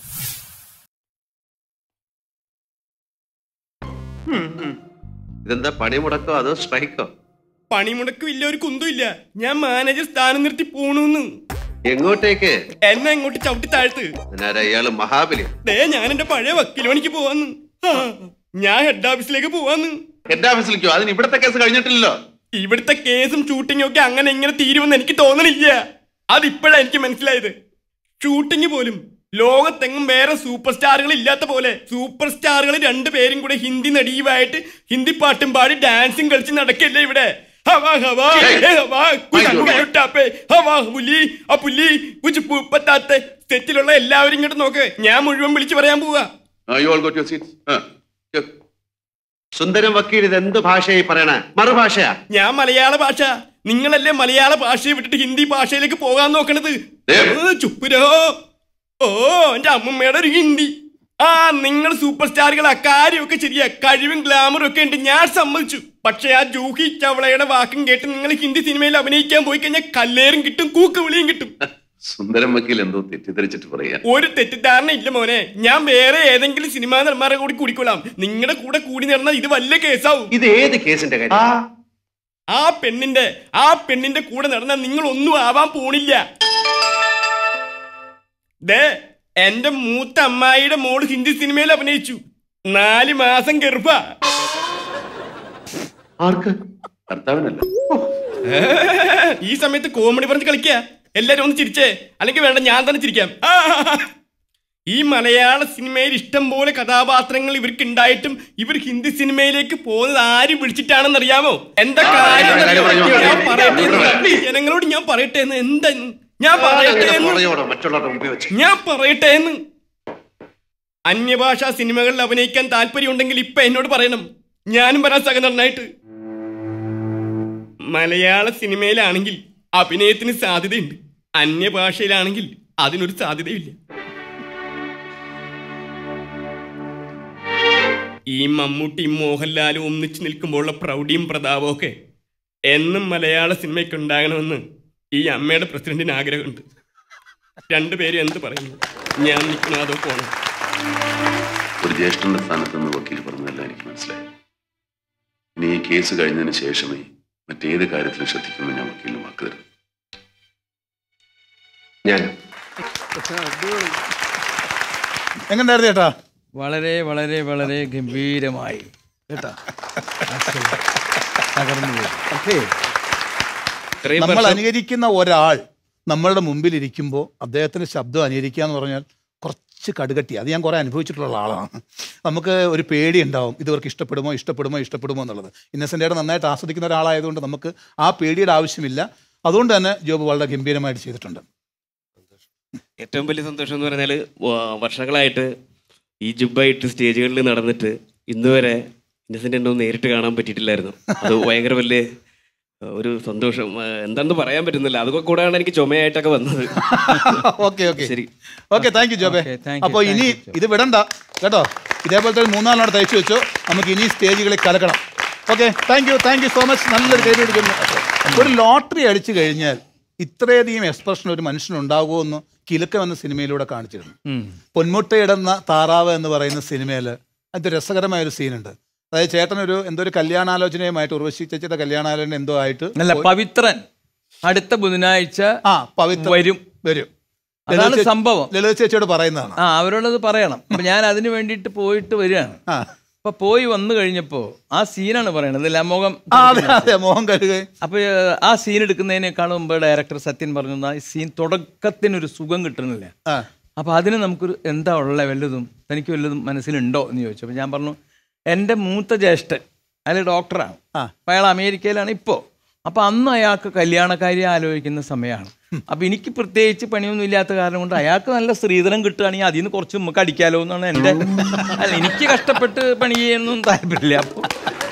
ഇതെന്താ പണിമുടക്കോ അതോ സ്ട്രൈക്കോ പണിമുടക്കും ഇല്ല ഒരു കുന്തും ഇല്ല ഞാൻ മാനേജർ സ്ഥാനം നിർത്തി പോണൂന്ന് എങ്ങോട്ടേക്ക് എന്നെ അങ്ങോട്ട് ചവിട്ടി താഴ്ത്ത് അതിനാരാ ഇയാള് മഹാബലി ദേ ഞാൻ എന്റെ പഴയ വക്കീൽ പണിക്ക് പോവാന്ന് ആ, ഞാൻ ഹെഡ് ഓഫീസിലേക്ക് പോവാന്ന് ഹെഡ് ഓഫീസിലേക്കോ അതിന് ഇവിടത്തെ കേസ് കഴിഞ്ഞിട്ടില്ലല്ലോ ഇവിടുത്തെ കേസും ഷൂട്ടിങ്ങും ഒക്കെ അങ്ങനെ ഇങ്ങനെ തീരുമെന്ന് എനിക്ക് തോന്നണില്ല അതിപ്പോഴാ എനിക്ക് മനസ്സിലായത് ഷൂട്ടിങ് പോലും ലോകത്തെങ്ങും വേറെ സൂപ്പർ സ്റ്റാറുകൾ ഇല്ലാത്ത പോലെ സൂപ്പർ സ്റ്റാറുകൾ രണ്ടുപേരും കൂടെ ഹിന്ദി നടിയുമായിട്ട് ഹിന്ദി പാട്ടും പാടി ഡാൻസും കളിച്ച് നടക്കല്ലേ ഇവിടെ ഹവാ ഹവാ ഏ ഹവാ കുछ ഉട്ടാപ്പേ ഹവാ പുലി ആ പുലി കുച്ച് പൂപ്പത്താത്തെ സെറ്റിലുള്ള എല്ലാവരും ഇങ്ങോട്ട് നോക്ക് ഞാൻ മുഴുവൻ വിളിച്ചു പറയാൻ പോവാ you all got your seat Sundaram വക്കീൽ ഇത് എന്ത് ഭാഷയായി പറയണേ മറുഭാഷയാ ഞാൻ മലയാള ഭാഷ നിങ്ങളല്ലേ മലയാള ഭാഷയെ വിട്ടിട്ട് ഹിന്ദി ഭാഷയിലേക്ക് പോകാൻ നോക്കണത് ദേ. ഏ, ചുപ്പുരോ ഓ എന്റെ അമ്മമ്മയുടെ ഒരു ഹിന്ദി ആ നിങ്ങൾ സൂപ്പർ സ്റ്റാറുകൾ കാര്യമൊക്കെ ശരിയാ കഴിവും ഗ്ലാമറും ഒക്കെ ഉണ്ട് ഞാൻ സമ്മതിച്ചു പക്ഷെ ആ ജൂഹി ചവളയുടെ വാക്കും കേട്ട് നിങ്ങൾ ഹിന്ദി സിനിമയിൽ അഭിനയിക്കാൻ പോയി കഴിഞ്ഞാൽ കല്ലേറും കിട്ടും കൂക്ക് വിളിയും കിട്ടും സുന്ദരം വക്കീൽ എന്തോ തെറ്റിദ്ധരിച്ചിട്ട് പറയാ ഒരു തെറ്റിദ്ധാരണ ഇല്ല മോനെ ഞാൻ വേറെ ഏതെങ്കിലും സിനിമാ നടന്മാരെ കൂടി കൂടിക്കൊള്ളാം നിങ്ങളുടെ കൂടെ കൂടി നടന്നാൽ ഇത് വല്ല കേസാവും ഇത് ഏത് കേസിന്റെ കാര്യം ആ പെണ്ണിന്റെ ആ പെണ്ണിന്റെ കൂടെ നടന്നാൽ നിങ്ങൾ ഒന്നും ആവാൻ പോണില്ല ദേ എന്റെ മൂത്ത അമ്മായിയുടെ മോള് ഹിന്ദി സിനിമയിൽ അഭിനയിച്ചു നാല് മാസം ഗർഭ ആർക്ക് ഭർത്താവിനല്ല ഈ സമയത്ത് കോമഡി പറഞ്ഞ് കളിക്കുക എല്ലാരും ഒന്ന് ചിരിച്ചേ അല്ലെങ്കിൽ വേണ്ട ഞാൻ തന്നെ ചിരിക്കാം ആ, ഈ മലയാള സിനിമയിൽ ഇഷ്ടം പോലെ കഥാപാത്രങ്ങൾ ഇവർക്ക് ഉണ്ടായിട്ടും ഇവർ ഹിന്ദി സിനിമയിലേക്ക് പോകുന്നത് ആര് വിളിച്ചിട്ടാണെന്ന് അറിയാമോ എന്താ കാര്യം എന്നറിയോ? ഞാൻ പറയട്ടെ എന്ന് ജനങ്ങളോട് ഞാൻ പറയട്ടെ എന്ന് എന്താ ഞാൻ പറയട്ടെ എന്ന് പറഞ്ഞോടോ മറ്റുള്ളവരുടെ മുമ്പിൽ വെച്ച് ഞാൻ പറയട്ടെ എന്ന് അന്യഭാഷാ സിനിമകളിൽ അഭിനയിക്കാൻ താല്പര്യമുണ്ടെങ്കിൽ ഇപ്പൊ എന്നോട് പറയണം ഞാനും വരാൻ സഹനടനായിട്ട് മലയാള സിനിമയിലാണെങ്കിൽ അഭിനയത്തിന് സാധ്യതയുണ്ട് അന്യഭാഷയിലാണെങ്കിൽ അതിനൊരു സാധ്യതയില്ല ഈ മമ്മൂട്ടിയും മോഹൻലാലും ഒന്നിച്ചു നിൽക്കുമ്പോഴുള്ള പ്രൗഢിയും പ്രതാപവും ഒക്കെ എന്നും മലയാള സിനിമയ്ക്ക് ഉണ്ടാകണമെന്ന് ഈ അമ്മയുടെ പ്രസിഡന്റിന് ആഗ്രഹമുണ്ട് രണ്ടുപേരും എന്ത് പറയുന്നു ഞാൻ നിൽക്കണോ അതോ പോണോ ഒരു ജ്യേഷ്ഠന്റെ സ്ഥാനത്ത് നിന്ന് വക്കീൽ പറഞ്ഞതെല്ലാം എനിക്ക് മനസ്സിലായി ഇനി ഈ കേസ് കഴിഞ്ഞതിന് ശേഷമേ മറ്റേത് കാര്യത്തിലും ശ്രദ്ധിക്കുമെന്ന് ഞാൻ വക്കീലിന് വാക്ക് തരും ഞാൻ എങ്ങനെയായിരുന്നു ചേട്ടാ വളരെ വളരെ വളരെ ഗംഭീരമായി കേട്ടാ തകർന്നു പോയി ഓക്കേ ഇത്രയും നമ്മൾ വർഷം അനുകരിക്കുന്ന ഒരാൾ നമ്മളുടെ മുമ്പിൽ ഇരിക്കുമ്പോൾ അദ്ദേഹത്തിന്റെ ശബ്ദം അനുകരിക്കുക എന്ന് പറഞ്ഞാൽ കുറച്ച് കടുകട്ടി അത് ഞാൻ കുറെ അനുഭവിച്ചിട്ടുള്ള ആളാണ് നമുക്ക് ഒരു പേടി ഉണ്ടാവും ഇതവർക്ക് ഇഷ്ടപ്പെടുമോ ഇഷ്ടപ്പെടുമോ ഇഷ്ടപ്പെടുമോ എന്നുള്ളത് ഇന്നസെൻ്റെയുടെ നന്നായിട്ട് ആസ്വദിക്കുന്ന ഒരാളായതുകൊണ്ട് നമുക്ക് ആ പേടിയുടെ ആവശ്യമില്ല അതുകൊണ്ട് തന്നെ ജോബ് വളരെ ഗംഭീരമായിട്ട് ചെയ്തിട്ടുണ്ട് ഏറ്റവും വലിയ സന്തോഷം എന്ന് പറഞ്ഞാൽ വർഷങ്ങളായിട്ട് ഈ ജുബായിട്ട് സ്റ്റേജുകളിൽ നടന്നിട്ട് ഇന്ന് വരെ ഇന്നസെന്റ് എന്നെ ഒന്ന് നേരിട്ട് കാണാൻ പറ്റിയിട്ടില്ലായിരുന്നു അത് ഭയങ്കര വലിയ ആ, ഒരു സന്തോഷം ആ, എന്താണെന്ന് പറയാൻ പറ്റുന്നില്ല അതൊക്കെ കൂടെയാണ് എനിക്ക് ചുമയായിട്ടൊക്കെ വന്നത് ഓക്കെ ഓക്കെ ശരി ഓക്കെ താങ്ക് യു ജോബെ Okay, thank you, അപ്പോൾ thank ഇനി you, ജോബ്. ഇത് വിടണ്ട കേട്ടോ ഇതേപോലത്തെ ഒരു മൂന്നാലോടെ തയ്ച്ചു വെച്ചോ നമുക്ക് ഇനി സ്റ്റേജുകളിൽ കലക്കണം okay thank you thank you so much നല്ലൊരു കൈ കൊടുക്കുന്നു ഒരു ലോട്ടറി അടിച്ചു കഴിഞ്ഞാൽ ഇത്രയധികം എക്സ്പ്രഷൻ ഒരു മനുഷ്യനുണ്ടാകുമോ എന്ന് കിലുക്കം എന്ന സിനിമയിലൂടെ കാണിച്ചിരുന്നു ഉം. പൊന്മുട്ടയിടുന്ന താറാവ് എന്ന് പറയുന്ന സിനിമയിൽ അത് രസകരമായ ഒരു സീനുണ്ട് അതായത് ചേട്ടനൊരു എന്തോ ഒരു കല്യാണാലോചനയുമായിട്ട് ഉർവശി ചേച്ചിയുടെ കല്യാണാലോചന എന്തോ ആയിട്ട് അല്ല പവിത്രൻ അടുത്ത ബുധനാഴ്ച ആ പവിത്ര വരും വരും അതാണ് ലളിത ചേ- സംഭവം ലളിത ചേച്ചിയോട് പറയുന്നതാണ് ആ അവരോടത് പറയണം അപ്പൊ ഞാൻ അതിന് വേണ്ടിയിട്ട് പോയിട്ട് വരികയാണ് ആ അപ്പൊ പോയി വന്നു കഴിഞ്ഞപ്പോ ആ സീനാണ് പറയണത് അല്ല മുഖം ആ, അതെ അതെ മോഹൻ കഴുകുകയും അപ്പൊ ഏഹ്, ആ സീൻ എടുക്കുന്നതിനേക്കാൾ മുമ്പ് ഡയറക്ടർ സത്യൻ പറഞ്ഞു "ആ സീൻ തുടക്കത്തിനൊരു സുഖം കിട്ടുന്നില്ല ആ അപ്പൊ അതിന് നമുക്കൊരു എന്താ ഉള്ള വല്ലതും തനിക്ക് വല്ലതും മനസ്സിലുണ്ടോ എന്ന് ചോദിച്ചു അപ്പൊ ഞാൻ പറഞ്ഞു എൻ്റെ മൂത്ത ജ്യേഷ്ഠൻ അയാൾ ഡോക്ടറാണ് ആ. അപ്പൊ അയാൾ അമേരിക്കയിലാണ് ഇപ്പോൾ അപ്പൊ അന്ന് അയാൾക്ക് കല്യാണക്കാരി ആലോചിക്കുന്ന സമയമാണ് അപ്പൊ എനിക്ക് പ്രത്യേകിച്ച് പണിയൊന്നും ഇല്ലാത്ത കാരണം കൊണ്ട് അയാൾക്ക് നല്ല സ്ത്രീധനം കിട്ടുകയാണെങ്കിൽ അതിൽ നിന്ന് കുറച്ച് നമുക്ക് അടിക്കാലോ എന്നാണ് എൻ്റെ അല്ല എനിക്ക് കഷ്ടപ്പെട്ട് പണി ചെയ്യാനൊന്നും താല്പര്യമില്ല അപ്പോൾ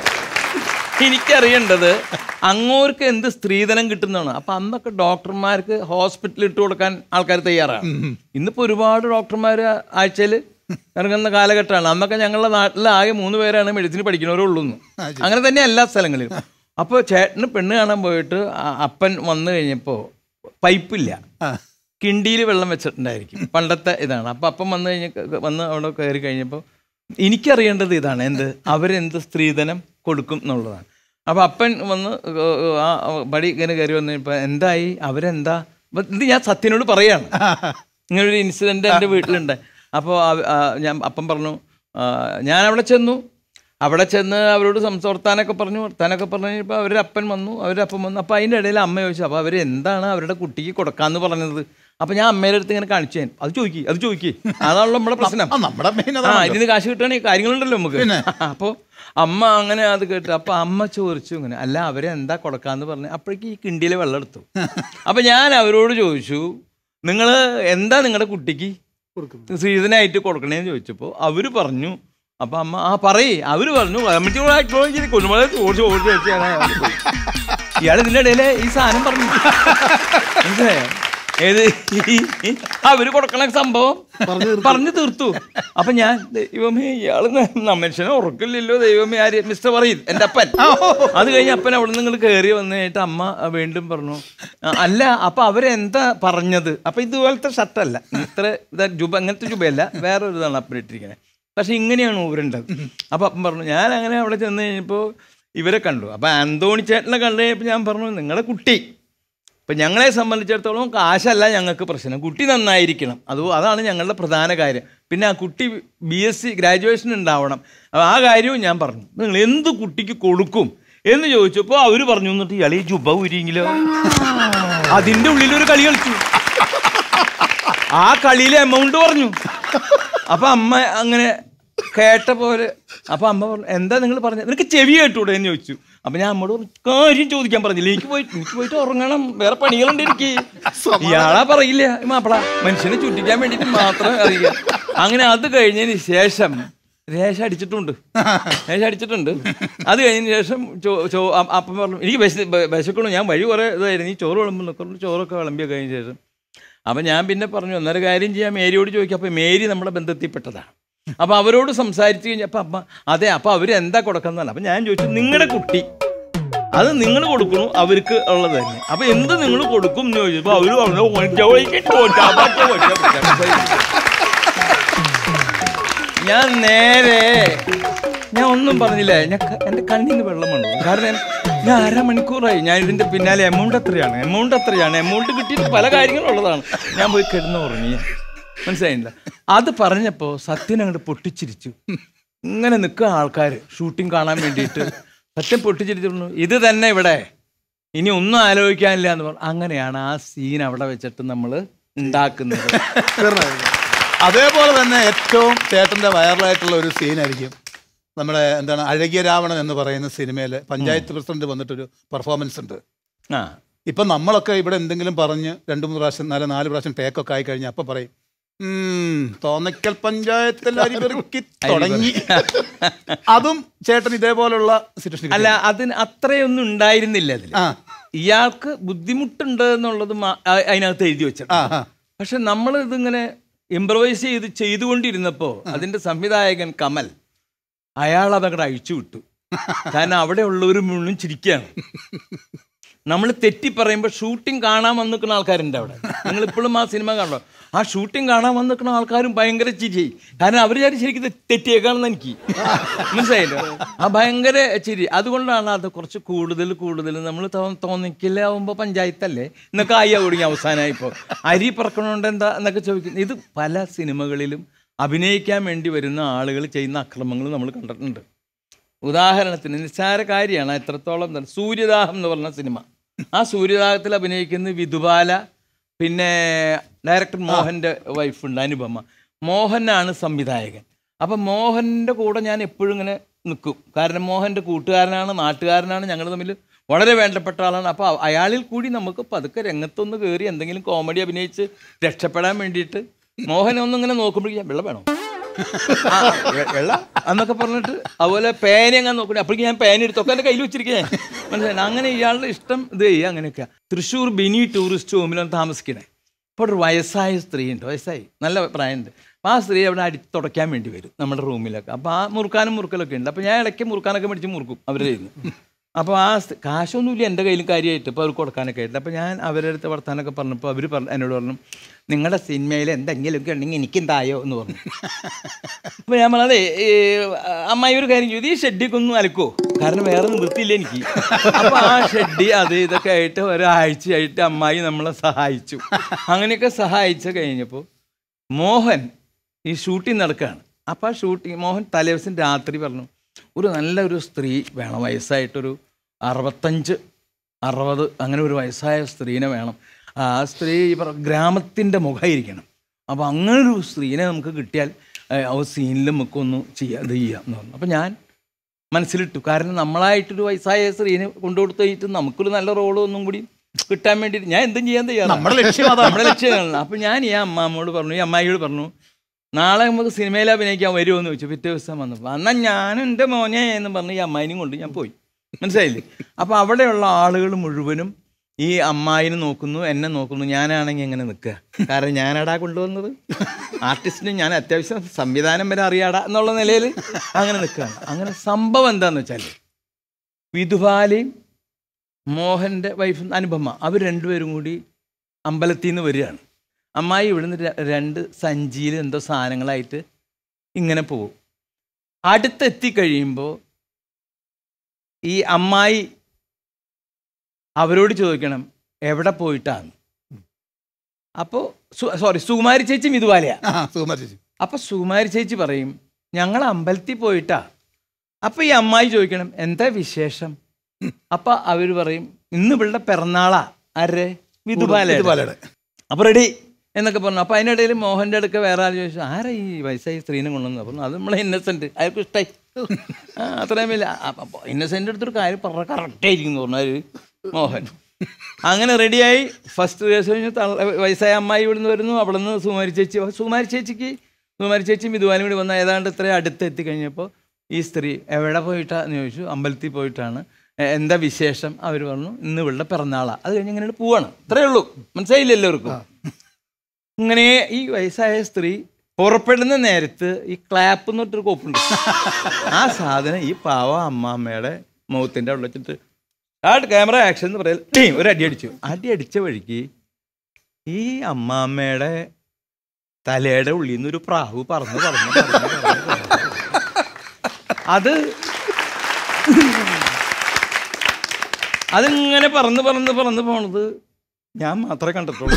എനിക്കറിയേണ്ടത് അങ്ങോർക്ക് എന്ത് സ്ത്രീധനം കിട്ടുന്നതാണ് അപ്പൊ അന്നൊക്കെ ഡോക്ടർമാർക്ക് ഹോസ്പിറ്റലിൽ ഇട്ട് കൊടുക്കാൻ ആൾക്കാർ തയ്യാറാണ് ഇന്നിപ്പോ ഒരുപാട് ഡോക്ടർമാർ ആഴ്ചയിൽ ഇറങ്ങുന്ന കാലഘട്ടമാണ് അന്നൊക്കെ ഞങ്ങളുടെ നാട്ടിൽ ആകെ മൂന്ന് പേരാണ് മെഡിസിൻ പഠിക്കുന്നവരുള്ളൂ അങ്ങനെ തന്നെ എല്ലാ സ്ഥലങ്ങളിലും അപ്പോൾ ചേട്ടന് പെണ്ണ് കാണാൻ പോയിട്ട് ആ- അപ്പൻ വന്നു കഴിഞ്ഞപ്പോൾ പൈപ്പില്ല കിണ്ടിയിൽ വെള്ളം വെച്ചിട്ടുണ്ടായിരിക്കും പണ്ടത്തെ ഇതാണ് അപ്പം അപ്പം വന്നു കഴിഞ്ഞ വന്ന് അവിടെ കയറി കഴിഞ്ഞപ്പോൾ എനിക്കറിയേണ്ടത് ഇതാണ് എന്ത് അവരെന്ത് സ്ത്രീധനം കൊടുക്കും എന്നുള്ളതാണ് അപ്പം അപ്പൻ വന്ന് ആ പടി ഇങ്ങനെ കയറി വന്നു കഴിഞ്ഞപ്പോൾ എന്തായി അവരെന്താ അപ്പൊ ഇത് ഞാൻ സത്യനോട് പറയാണ് ഇങ്ങനൊരു ഇൻസിഡന്റ് എൻ്റെ വീട്ടിലുണ്ട് അപ്പോൾ ഞാൻ അപ്പം പറഞ്ഞു ആ, ഞാൻ അവിടെ ചെന്നു അവിടെ ചെന്ന് അവരോട് സംസാർത്താനൊക്കെ പറഞ്ഞു വർത്താനൊക്കെ പറഞ്ഞു കഴിഞ്ഞപ്പോൾ അവരുടെ അപ്പൻ വന്നു അവരുടെ അപ്പം വന്നു അപ്പോൾ അതിൻ്റെ ഇടയിൽ അമ്മ ചോദിച്ചു അപ്പോൾ അവർ എന്താണ് അവരുടെ കുട്ടിക്ക് കൊടുക്കാന്ന് പറഞ്ഞത് അപ്പോൾ ഞാൻ അമ്മയുടെ അടുത്ത് ഇങ്ങനെ കാണിച്ചു തരാം. അത് ചോദിക്കി അത് ചോദിക്കി അതാണല്ലോ നമ്മുടെ പ്രശ്നം ആ, നമ്മുടെ മെയിൻ ആ അതാണ് ഇതിന് കാശ് കിട്ടുകയാണെങ്കിൽ കാര്യങ്ങളുണ്ടല്ലോ നമുക്ക് അപ്പോൾ അമ്മ അങ്ങനെ അത് കേട്ടു അപ്പോൾ അമ്മ ചോദിച്ചു ഇങ്ങനെ അല്ല അവരെ എന്താ കൊടുക്കാന്ന് പറഞ്ഞു അപ്പോഴേക്ക് ഈ കിണ്ടിയിലെ വെള്ളം എടുത്തു അപ്പോൾ ഞാൻ അവരോട് ചോദിച്ചു നിങ്ങൾ എന്താ നിങ്ങളുടെ കുട്ടിക്ക് ശ്രീധനായിട്ട് കൊടുക്കണേന്ന് ചോദിച്ചപ്പോൾ അവർ പറഞ്ഞു അപ്പൊ അമ്മ ആ പറയേ അവര് പറഞ്ഞു അമ്മച്ചോടായിട്ട് കൊല്ലുമ്പോൾ ചോദിച്ചു ചോദിച്ചു ഇയാൾ ഇതിന്റെ ഇടയില് ഈ സാധനം പറഞ്ഞു മനസ്സിലായോ ഏത് ഈ അവര് കൊടുക്കണ സംഭവം പറഞ്ഞു തീർത്തു അപ്പൊ ഞാൻ ദൈവമേ ഇയാള് ന- മനുഷ്യനെ ഉറക്കില്ലല്ലോ ദൈവമേ ആര് മിസ്റ്റർ പറയും എന്റെ അപ്പൻ അത് കഴിഞ്ഞ് അപ്പൻ അവിടെ നിങ്ങൾ കയറി വന്നു കഴിഞ്ഞിട്ട് അമ്മ വീണ്ടും പറഞ്ഞു "ആ, അല്ല അപ്പൊ അവരെന്താ പറഞ്ഞത് അപ്പൊ ഇതുപോലത്തെ ഷർട്ടല്ല ഇത്ര ഇതാ ജുബ അങ്ങനത്തെ ജുബയല്ല വേറെ ഒരു ഇതാണ് അപ്പൻ ഇട്ടിരിക്കുന്നത് പക്ഷെ ഇങ്ങനെയാണ് ഊരേണ്ടത് അപ്പൊ അപ്പം പറഞ്ഞു ഞാൻ അങ്ങനെ അവിടെ ചെന്ന് കഴിഞ്ഞപ്പോൾ ഇവരെ കണ്ടു അപ്പൊ ആന്തോണി ചേട്ടനെ കണ്ടു കഴിഞ്ഞപ്പോൾ ഞാൻ പറഞ്ഞു നിങ്ങളുടെ കുട്ടി ഇപ്പം ഞങ്ങളെ സംബന്ധിച്ചിടത്തോളം കാശല്ല ഞങ്ങൾക്ക് പ്രശ്നം കുട്ടി നന്നായിരിക്കണം അത് അതാണ് ഞങ്ങളുടെ പ്രധാന കാര്യം പിന്നെ ആ കുട്ടി ബി എസ് സി ഗ്രാജുവേഷൻ ഉണ്ടാവണം അപ്പൊ ആ കാര്യവും ഞാൻ പറഞ്ഞു നിങ്ങൾ എന്ത് കുട്ടിക്ക് കൊടുക്കും എന്ന് ചോദിച്ചപ്പോൾ അവർ പറഞ്ഞു എന്നിട്ട് ഇയാൾ ഈ ജുബ ഉരിയെങ്കിലോ അതിൻ്റെ ഉള്ളിലൊരു കളി കളിച്ചു ആ കളിയിലെ എമൗണ്ട് പറഞ്ഞു അപ്പൊ അമ്മ അങ്ങനെ കേട്ട പോലെ അപ്പൊ അമ്മ പറഞ്ഞു എന്താ നിങ്ങൾ പറഞ്ഞത് നിനക്ക് ചെവി കേട്ടൂടെ എന്ന് ചോദിച്ചു അപ്പൊ ഞാൻ അമ്മയോട് പറഞ്ഞു കാര്യം ചോദിക്കാൻ പറഞ്ഞില്ല എനിക്ക് പോയിട്ട് എനിക്ക് പോയിട്ട് ഉറങ്ങണം വേറെ പണികളുണ്ട് എനിക്ക് ഇയാളാ പറയില്ല ഈ മാപ്പിള മനുഷ്യനെ ചുറ്റിക്കാൻ വേണ്ടിട്ട് മാത്രം അറിയുക അങ്ങനെ അത് കഴിഞ്ഞതിന് ശേഷം രേഷ അടിച്ചിട്ടുണ്ട് രേഷ അടിച്ചിട്ടുണ്ട് അത് കഴിഞ്ഞതിന് ശേഷം ചോ ചോ അ- അപ്പം പറഞ്ഞു എനിക്ക് വിശ വിശക്കണു ഞാൻ വഴി കുറേ ഇതായിരുന്നു ഈ ചോറ് വിളമ്പ് നിൽക്കുന്നു ചോറൊക്കെ വിളമ്പിയ കഴിഞ്ഞ ശേഷം അപ്പം ഞാൻ പിന്നെ പറഞ്ഞു ഒന്നൊരു കാര്യം ചെയ്യാം മേരിയോട് ചോദിക്കാം അപ്പോൾ മേരി നമ്മുടെ ബന്ധത്തിൽപ്പെട്ടതാണ് അപ്പോൾ അവരോട് സംസാരിച്ച് കഴിഞ്ഞപ്പോൾ അമ്മ അതെ അപ്പോൾ അവർ എന്താ കൊടുക്കുന്നതല്ല അപ്പം ഞാൻ ചോദിച്ചു നിങ്ങളുടെ കുട്ടി അത് നിങ്ങൾ കൊടുക്കണു അവർക്ക് ഉള്ളത് തന്നെ അപ്പൊ എന്ത് നിങ്ങൾ കൊടുക്കും എന്ന് ചോദിച്ചപ്പോ അവര് പറഞ്ഞു "ഒറ്റ വഴിക്ക് തോറ്റാ പറ്റ ഒറ്റ പറ്റ." ഞാൻ നേരെ ഞാൻ ഒന്നും പറഞ്ഞില്ല ഞാൻ ക- എന്റെ കണ്ണിൽ നിന്ന് വെള്ളം വന്നു കാരണം ഞാൻ അരമണിക്കൂറായി ഞാൻ ഇതിന്റെ പിന്നാലെ എമൗണ്ട് എത്രയാണ് എമൗണ്ട് എത്രയാണ് എമൗണ്ട് കിട്ടിയിട്ട് പല കാര്യങ്ങളും ഉള്ളതാണ് ഞാൻ പോയി കിടന്ന് ഉറങ്ങി മനസ്സിലായില്ല അത് പറഞ്ഞപ്പോ സത്യൻ അങ്ങോട്ട് പൊട്ടിച്ചിരിച്ചു ഇങ്ങനെ നിൽക്കുക ആൾക്കാർ ഷൂട്ടിംഗ് കാണാൻ വേണ്ടിയിട്ട് സത്യം പൊട്ടിച്ചിരിച്ചു പറഞ്ഞു, ഇത് തന്നെ ഇവിടെ ഇനി ഒന്നും ആലോചിക്കാനില്ല എന്ന് പറഞ്ഞു അങ്ങനെയാണ് ആ സീൻ അവിടെ വെച്ചിട്ട് നമ്മൾ ഉണ്ടാക്കുന്നത് അതേപോലെ തന്നെ ഏറ്റവും ചേട്ടന്റെ വൈറലായിട്ടുള്ള ഒരു സീനായിരിക്കും നമ്മുടെ എന്താണ് അഴകിയ രാവണൻ എന്ന് പറയുന്ന സിനിമയിൽ പഞ്ചായത്ത് പ്രസിഡന്റ് വന്നിട്ടൊരു പെർഫോമൻസ് ഉണ്ട് ആ ഇപ്പൊ നമ്മളൊക്കെ ഇവിടെ എന്തെങ്കിലും പറഞ്ഞ് രണ്ട് മൂന്ന് പ്രാവശ്യം നാല് നാല് പ്രാവശ്യം ടേക്കൊക്കെ ആയി കഴിഞ്ഞാൽ അപ്പൊ പറയും "ഉം, തോന്നക്കൽ പഞ്ചായത്തിൽ അരിപെറുക്കി തുടങ്ങി അതും ചേട്ടൻ ഇതേപോലുള്ള സിറ്റുവേഷൻ അല്ല അതിന് അത്രയൊന്നും ഉണ്ടായിരുന്നില്ല അതിൽ ഇയാൾക്ക് ബുദ്ധിമുട്ടുണ്ട് എന്നുള്ളത് മാ- ആ- അതിനകത്ത് എഴുതി വെച്ചിട്ടുണ്ട് പക്ഷെ നമ്മൾ ഇതിങ്ങനെ ഇംപ്രവൈസ് ചെയ്ത് ചെയ്തുകൊണ്ടിരുന്നപ്പോ അതിന്റെ സംവിധായകൻ കമൽ അയാൾ അതങ്ങടെ അഴിച്ചു വിട്ടു കാരണം അവിടെ ഉള്ളവർ മുഴുവൻ ചിരിക്കുകയാണ് നമ്മൾ തെറ്റി പറയുമ്പോൾ ഷൂട്ടിംഗ് കാണാൻ വന്ന് നിൽക്കുന്ന ആൾക്കാരുണ്ട് അവിടെ നിങ്ങൾ ഇപ്പോഴും ആ സിനിമ കാണോ ആ ഷൂട്ടിംഗ് കാണാൻ വന്ന് നിൽക്കുന്ന ആൾക്കാരും ഭയങ്കര ചിരി കാരണം അവർ ശരിക്കും ഇത് തെറ്റിയേക്കാണെന്ന് എനിക്ക് മനസ്സിലായില്ലോ ആ ഭയങ്കര ചിരി അതുകൊണ്ടാണ് അത് കുറച്ച് കൂടുതൽ കൂടുതൽ നമ്മൾ തോന്നിക്കില്ലാവുമ്പോൾ പഞ്ചായത്തല്ലേ എന്നൊക്കെ ആയി തുടങ്ങി അവസാനമായി ഇപ്പോൾ അരി പറക്കണോണ്ട് എന്താ എന്നൊക്കെ ചോദിക്കുന്നു ഇത് പല സിനിമകളിലും അഭിനയിക്കാൻ വേണ്ടി വരുന്ന ആളുകൾ ചെയ്യുന്ന അക്രമങ്ങൾ നമ്മൾ കണ്ടിട്ടുണ്ട് ഉദാഹരണത്തിന് നിസ്സാര കാര്യമാണ് എത്രത്തോളം തന്നെ സൂര്യദാഹം എന്ന് പറഞ്ഞ സിനിമ ആ സൂര്യദാഹത്തിൽ അഭിനയിക്കുന്ന വിധുബാല പിന്നെ ഡയറക്ടർ മോഹൻ്റെ വൈഫുണ്ട് അനുപമ മോഹനാണ് സംവിധായകൻ അപ്പം മോഹൻ്റെ കൂടെ ഞാൻ എപ്പോഴും ഇങ്ങനെ നിൽക്കും കാരണം മോഹൻ്റെ കൂട്ടുകാരനാണ് നാട്ടുകാരനാണ് ഞങ്ങൾ തമ്മിൽ വളരെ വേണ്ടപ്പെട്ട ആളാണ് അപ്പോൾ അയാളിൽ കൂടി നമുക്ക് പതുക്കെ രംഗത്തൊന്ന് കയറി എന്തെങ്കിലും കോമഡി അഭിനയിച്ച് രക്ഷപ്പെടാൻ വേണ്ടിയിട്ട് മോഹനെ ഒന്നിങ്ങനെ നോക്കുമ്പോഴേക്കും വെള്ളം വേണോ ആ, വെ- വെള്ള എന്നൊക്കെ പറഞ്ഞിട്ട് അതുപോലെ പേന അങ്ങനെ നോക്കണേ അപ്പോഴേക്കും ഞാൻ പേന എടുത്തൊക്കെ എൻ്റെ കയ്യിൽ വെച്ചിരിക്കേ മനസ്സിലായി അങ്ങനെ ഇയാളുടെ ഇഷ്ടം ഇത് ചെയ്യുക അങ്ങനെയൊക്കെ തൃശ്ശൂർ ബിനി ടൂറിസ്റ്റ് ഹോമിലാണ് താമസിക്കണേ ഇപ്പോൾ ഒരു വയസ്സായ സ്ത്രീ ഉണ്ട് വയസ്സായി നല്ല പ്രായമുണ്ട് അപ്പോൾ ആ സ്ത്രീ അവിടെ അടി തുടയ്ക്കാൻ വേണ്ടി വരും നമ്മുടെ റൂമിലൊക്കെ അപ്പോൾ ആ മുറുക്കാനും മുറുക്കലൊക്കെ ഉണ്ട് അപ്പോൾ ഞാൻ ഇടയ്ക്ക് മുറുക്കാനൊക്കെ മേടിച്ച് മുറുക്കും അവരുടെ കയ്യിൽ നിന്ന് അപ്പോൾ ആ സ്- കാശൊന്നുമില്ല എൻ്റെ കയ്യിലും കാര്യമായിട്ട് ഇപ്പോൾ അവർക്ക് കൊടുക്കാനൊക്കെ ആയിട്ട് അപ്പോൾ ഞാൻ അവരുടെ അടുത്ത് വർത്താനൊക്കെ പറഞ്ഞപ്പോൾ അവർ പറഞ്ഞു എന്നോട് പറഞ്ഞു നിങ്ങളുടെ സിനിമയിൽ എന്തെങ്കിലുമൊക്കെ ഉണ്ടെങ്കിൽ എനിക്കും തായോ എന്ന് പറഞ്ഞു അപ്പോൾ ഞാൻ പറഞ്ഞത് ഈ അമ്മായി ഒരു കാര്യം ചെയ്തു ഈ ഷെഡിക്ക് ഒന്നും അലക്കോ കാരണം വേറെ നിവൃത്തിയില്ല എനിക്ക് അപ്പോൾ ആ ഷെഡി അത് ഇതൊക്കെ ആയിട്ട് ഒരാഴ്ചയായിട്ട് അമ്മായി നമ്മളെ സഹായിച്ചു അങ്ങനെയൊക്കെ സഹായിച്ച് കഴിഞ്ഞപ്പോൾ മോഹൻ ഈ ഷൂട്ടിംഗ് നടക്കുകയാണ് അപ്പോൾ ആ ഷൂട്ടിംഗ് മോഹൻ തലേദിവസം രാത്രി പറഞ്ഞു ഒരു നല്ലൊരു സ്ത്രീ വേണം വയസ്സായിട്ടൊരു അറുപത്തഞ്ച് അറുപത് അങ്ങനെ ഒരു വയസ്സായ സ്ത്രീനെ വേണം ആ സ്ത്രീ ഈ പറ ഗ്രാമത്തിൻ്റെ മുഖമായിരിക്കണം അപ്പോൾ അങ്ങനെ ഒരു സ്ത്രീനെ നമുക്ക് കിട്ടിയാൽ ഏഹ്, ആ സീനിൽ നമുക്കൊന്ന് ചെയ്യാം ഇത് ചെയ്യാം എന്ന് പറഞ്ഞു അപ്പോൾ ഞാൻ മനസ്സിലിട്ടു കാരണം നമ്മളായിട്ടൊരു വയസ്സായ സ്ത്രീനെ കൊണ്ടുകൊടുത്ത് കഴിഞ്ഞിട്ട് നമുക്കൊരു നല്ല റോള് ഒന്നും കൂടി കിട്ടാൻ വേണ്ടിയിട്ട് ഞാൻ എന്തും ചെയ്യാൻ തയ്യാറാണ് നമ്മുടെ ലക്ഷ്യം അതാണ്. നമ്മുടെ ലക്ഷ്യമാണ് അപ്പോൾ ഞാൻ ഈ അമ്മാമ്മോട് പറഞ്ഞു ഈ അമ്മായിയോട് പറഞ്ഞു നാളെ നമുക്ക് സിനിമയിൽ അഭിനയിക്കാൻ വരുമോ എന്ന് ചോദിച്ചു പിറ്റേ ദിവസം വന്നപ്പോൾ എന്നാൽ ഞാനും എൻ്റെ മോനെ എന്ന് പറഞ്ഞ് ഈ അമ്മായിനും കൊണ്ട് ഞാൻ പോയി മനസ്സിലായില്ലേ അപ്പോൾ അവിടെയുള്ള ആളുകൾ മുഴുവനും ഈ അമ്മായിനെ നോക്കുന്നു എന്നെ നോക്കുന്നു ഞാനാണെങ്കിൽ എങ്ങനെ നിൽക്കുക കാരണം ഞാനാടാ കൊണ്ടുവന്നത് ആർട്ടിസ്റ്റിന് ഞാൻ അത്യാവശ്യം സംവിധാനം വരെ അറിയാടാ എന്നുള്ള നിലയിൽ അങ്ങനെ നിൽക്കുകയാണ് അങ്ങനെ സംഭവം എന്താണെന്ന് വെച്ചാൽ വിധുബാലയും മോഹൻ്റെ വൈഫ് അനുപമ അവർ രണ്ടുപേരും കൂടി അമ്പലത്തിൽ നിന്ന് വരികയാണ് അമ്മായി ഇവിടുന്ന് ര- രണ്ട് സഞ്ചിയിൽ എന്തോ സാധനങ്ങളായിട്ട് ഇങ്ങനെ പോകും അടുത്തെത്തിക്കഴിയുമ്പോൾ ഈ അമ്മായി അവരോട് ചോദിക്കണം എവിടെ പോയിട്ടാണ് അപ്പോൾ സോറി സുകുമാരി ചേച്ചി മിതുവാലയാ സുകുമാരി ചേച്ചി അപ്പൊ സുകുമാരി ചേച്ചി പറയും ഞങ്ങൾ അമ്പലത്തിൽ പോയിട്ടാ അപ്പൊ ഈ അമ്മായി ചോദിക്കണം എന്താ വിശേഷം അപ്പൊ അവര് പറയും ഇന്ന് ഇവളുടെ പിറന്നാളാ ആരെ വിധുബാലയുടെ. വിധുബാലയുടെ അപ്പൊ റെഡി എന്നൊക്കെ പറഞ്ഞു അപ്പോൾ അതിനിടയിൽ മോഹൻ്റെ അടുക്ക വേറെ ആൾ ചോദിച്ചു ആരാ ഈ വയസ്സായി സ്ത്രീനെ കൊണ്ടുവന്നത് അപ്പം അത് നമ്മളെ ഇന്നസെൻറ്റ് അയാൾക്ക് ഇഷ്ടമായി ആ അത്രയും വലിയ ഇന്നസെൻ്റ് അടുത്തൊരു കാര്യം പറഞ്ഞ കറക്റ്റായിരിക്കും എന്ന് പറഞ്ഞാൽ മോഹൻ അങ്ങനെ റെഡിയായി ഫസ്റ്റ് ദിവസം കഴിഞ്ഞ് തള്ള വയസ്സായ അമ്മായി ഇവിടുന്ന് വരുന്നു അവിടെ നിന്ന് സുമാരി ചേച്ചി സുമാരി ചേച്ചിക്ക് സുമാരി ചേച്ചിയും ഇതുവാനും കൂടി വന്ന ഏതാണ്ട് ഇത്രയും അടുത്ത് എത്തിക്കഴിഞ്ഞപ്പോൾ ഈ സ്ത്രീ എവിടെ പോയിട്ടാന്ന് ചോദിച്ചു അമ്പലത്തിൽ പോയിട്ടാണ് "എ- എന്താ വിശേഷം അവർ പറഞ്ഞു ഇന്ന് ഇവളുടെ പിറന്നാളാണ് അത് കഴിഞ്ഞ് ഇങ്ങനെ പോവാണ് ഇത്രയേ ഉള്ളൂ മനസ്സിലായില്ല എല്ലാവർക്കും ഇങ്ങനെ ഈ വയസ്സായ സ്ത്രീ പുറപ്പെടുന്ന നേരത്ത് ഈ ക്ലാപ്പ് എന്ന് പറഞ്ഞിട്ടൊരു കോപ്പുണ്ട് ആ സാധനം ഈ പാവ അമ്മാമ്മയുടെ മുഖത്തിൻ്റെ അവിടെ വെച്ചിട്ട് ആട്ട് ക്യാമറ ആക്ഷൻ എന്ന് പറയൽ ടീ ഒരു അടി അടിച്ചു അടി അടിച്ച വഴിക്ക് ഈ അമ്മാമ്മയുടെ തലയുടെ ഉള്ളിൽ നിന്ന് ഒരു പ്രാവ് പറന്ന് പറന്ന് പറന്ന് പറന്ന് പറന്ന്. അത് അതിങ്ങനെ പറന്ന് പറന്ന് പറന്ന് പോണത് ഞാൻ മാത്രമേ കണ്ടിട്ടുള്ളൂ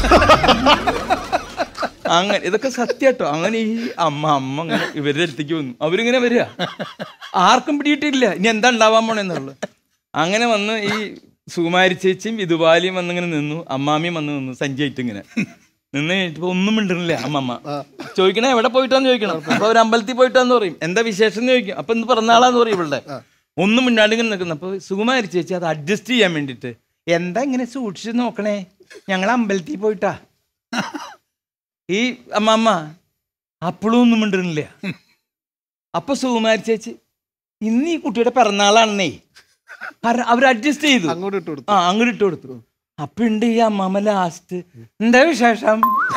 അങ്ങനെ ഇതൊക്കെ സത്യാട്ടോ അങ്ങനെ ഈ അമ്മ അമ്മ അങ്ങനെ ഇവരുടെ അടുത്തേക്ക് വന്നു അവരിങ്ങനെ വരിക ആർക്കും പിടിയിട്ടില്ല ഇനി എന്താ ഉണ്ടാവാൻ പോണെന്നുള്ളത് അങ്ങനെ വന്ന് ഈ സുകുമാരി ചേച്ചിയും ഇതുപാലിയും വന്നിങ്ങനെ നിന്നു അമ്മാമിയും വന്ന് നിന്നു സഞ്ചായിട്ട് ഇങ്ങനെ നിന്ന് കഴിഞ്ഞിട്ട് ഒന്നും മിണ്ടണില്ല അമ്മമ്മ ചോദിക്കണേ എവിടെ പോയിട്ടാന്ന് ചോദിക്കണം അപ്പൊ ഒരു അമ്പലത്തിൽ പോയിട്ടാന്ന് പറയും എന്താ വിശേഷം എന്ന് ചോദിക്കും അപ്പൊ ഇന്ന് പിറന്നാളാന്ന് പറയും ഇവളുടെ ഒന്നും മിണ്ടാണ്ട് ഇങ്ങനെ നിൽക്കുന്നു അപ്പൊ സുകുമാരി ചേച്ചി അത് അഡ്ജസ്റ്റ് ചെയ്യാൻ വേണ്ടിയിട്ട് എന്താ ഇങ്ങനെ സൂക്ഷിച്ച് നോക്കണേ ഞങ്ങൾ അമ്പലത്തിൽ പോയിട്ടാ ഈ അമ്മമ്മ അപ്പോഴും ഒന്നും മിണ്ടണില്ല അപ്പൊ സുകുമാരി ചേച്ചി ഇന്ന് ഈ കുട്ടിയുടെ പിറന്നാളാണെന്നേ കാരണം അവർ അഡ്ജസ്റ്റ് ചെയ്തു അങ്ങോട്ട് ഇട്ട് കൊടുത്തു ആ അങ്ങോട്ട് ഇട്ട് കൊടുത്തു അപ്പൊ ഉണ്ട് ഈ അമ്മാമ്മ ലാസ്റ്റ് എന്താ വിശേഷം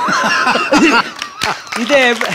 ഇത് എവ-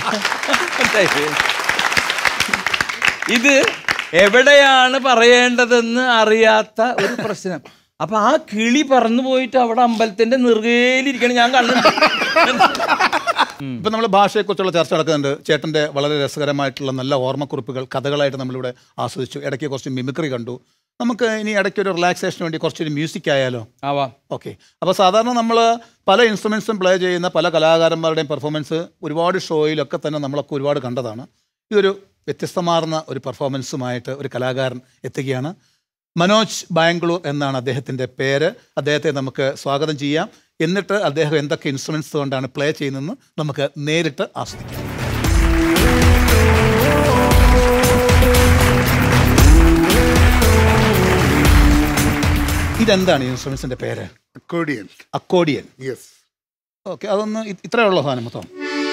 ഇത് എവിടെയാണ് പറയേണ്ടതെന്ന് അറിയാത്ത ഒരു പ്രശ്നം അപ്പൊ ആ കിളി പറന്നു പോയിട്ട് അവിടെ അമ്പലത്തിന്റെ നെറുകയിലിരിക്കണം ഞാൻ കണ്ടിട്ടുണ്ട് ഇപ്പൊ നമ്മൾ ഭാഷയെക്കുറിച്ചുള്ള ചർച്ച നടക്കുന്നുണ്ട് ചേട്ടന്റെ വളരെ രസകരമായിട്ടുള്ള നല്ല ഓർമ്മക്കുറിപ്പുകൾ കഥകളായിട്ട് നമ്മളിവിടെ ആസ്വദിച്ചു ഇടയ്ക്ക് കുറച്ച് മിമിക്രി കണ്ടു നമുക്ക് ഇനി ഇടയ്ക്ക് ഒരു റിലാക്സേഷന് വേണ്ടി കുറച്ചൊരു മ്യൂസിക് ആയാലോ ആവാം ഓക്കെ അപ്പോൾ സാധാരണ നമ്മൾ പല ഇൻസ്ട്രുമെൻസും പ്ലേ ചെയ്യുന്ന പല കലാകാരന്മാരുടെയും പെർഫോമൻസ് ഒരുപാട് ഷോയിലൊക്കെ തന്നെ നമ്മളൊക്കെ ഒരുപാട് കണ്ടതാണ് ഇതൊരു വ്യത്യസ്തമാർന്ന ഒരു പെർഫോമൻസുമായിട്ട് ഒരു കലാകാരൻ എത്തുകയാണ് മനോജ് ബാംഗ്ലൂർ എന്നാണ് അദ്ദേഹത്തിൻ്റെ പേര് അദ്ദേഹത്തെ നമുക്ക് സ്വാഗതം ചെയ്യാം എന്നിട്ട് അദ്ദേഹം എന്തൊക്കെ ഇൻസ്ട്രുമെൻസ് കൊണ്ടാണ് പ്ലേ ചെയ്യുന്നതെന്ന് നമുക്ക് നേരിട്ട് ആസ്വദിക്കാം ഇതെന്താണ് ഈ ഇൻസ്ട്രുമെൻസിൻ്റെ പേര് അക്കോഡിയൻ അക്കോഡിയൻ യെസ് ഓക്കെ അതൊന്ന് ഇ- ഇത്രയേ ഉള്ളൂ സാധനം മൊത്തം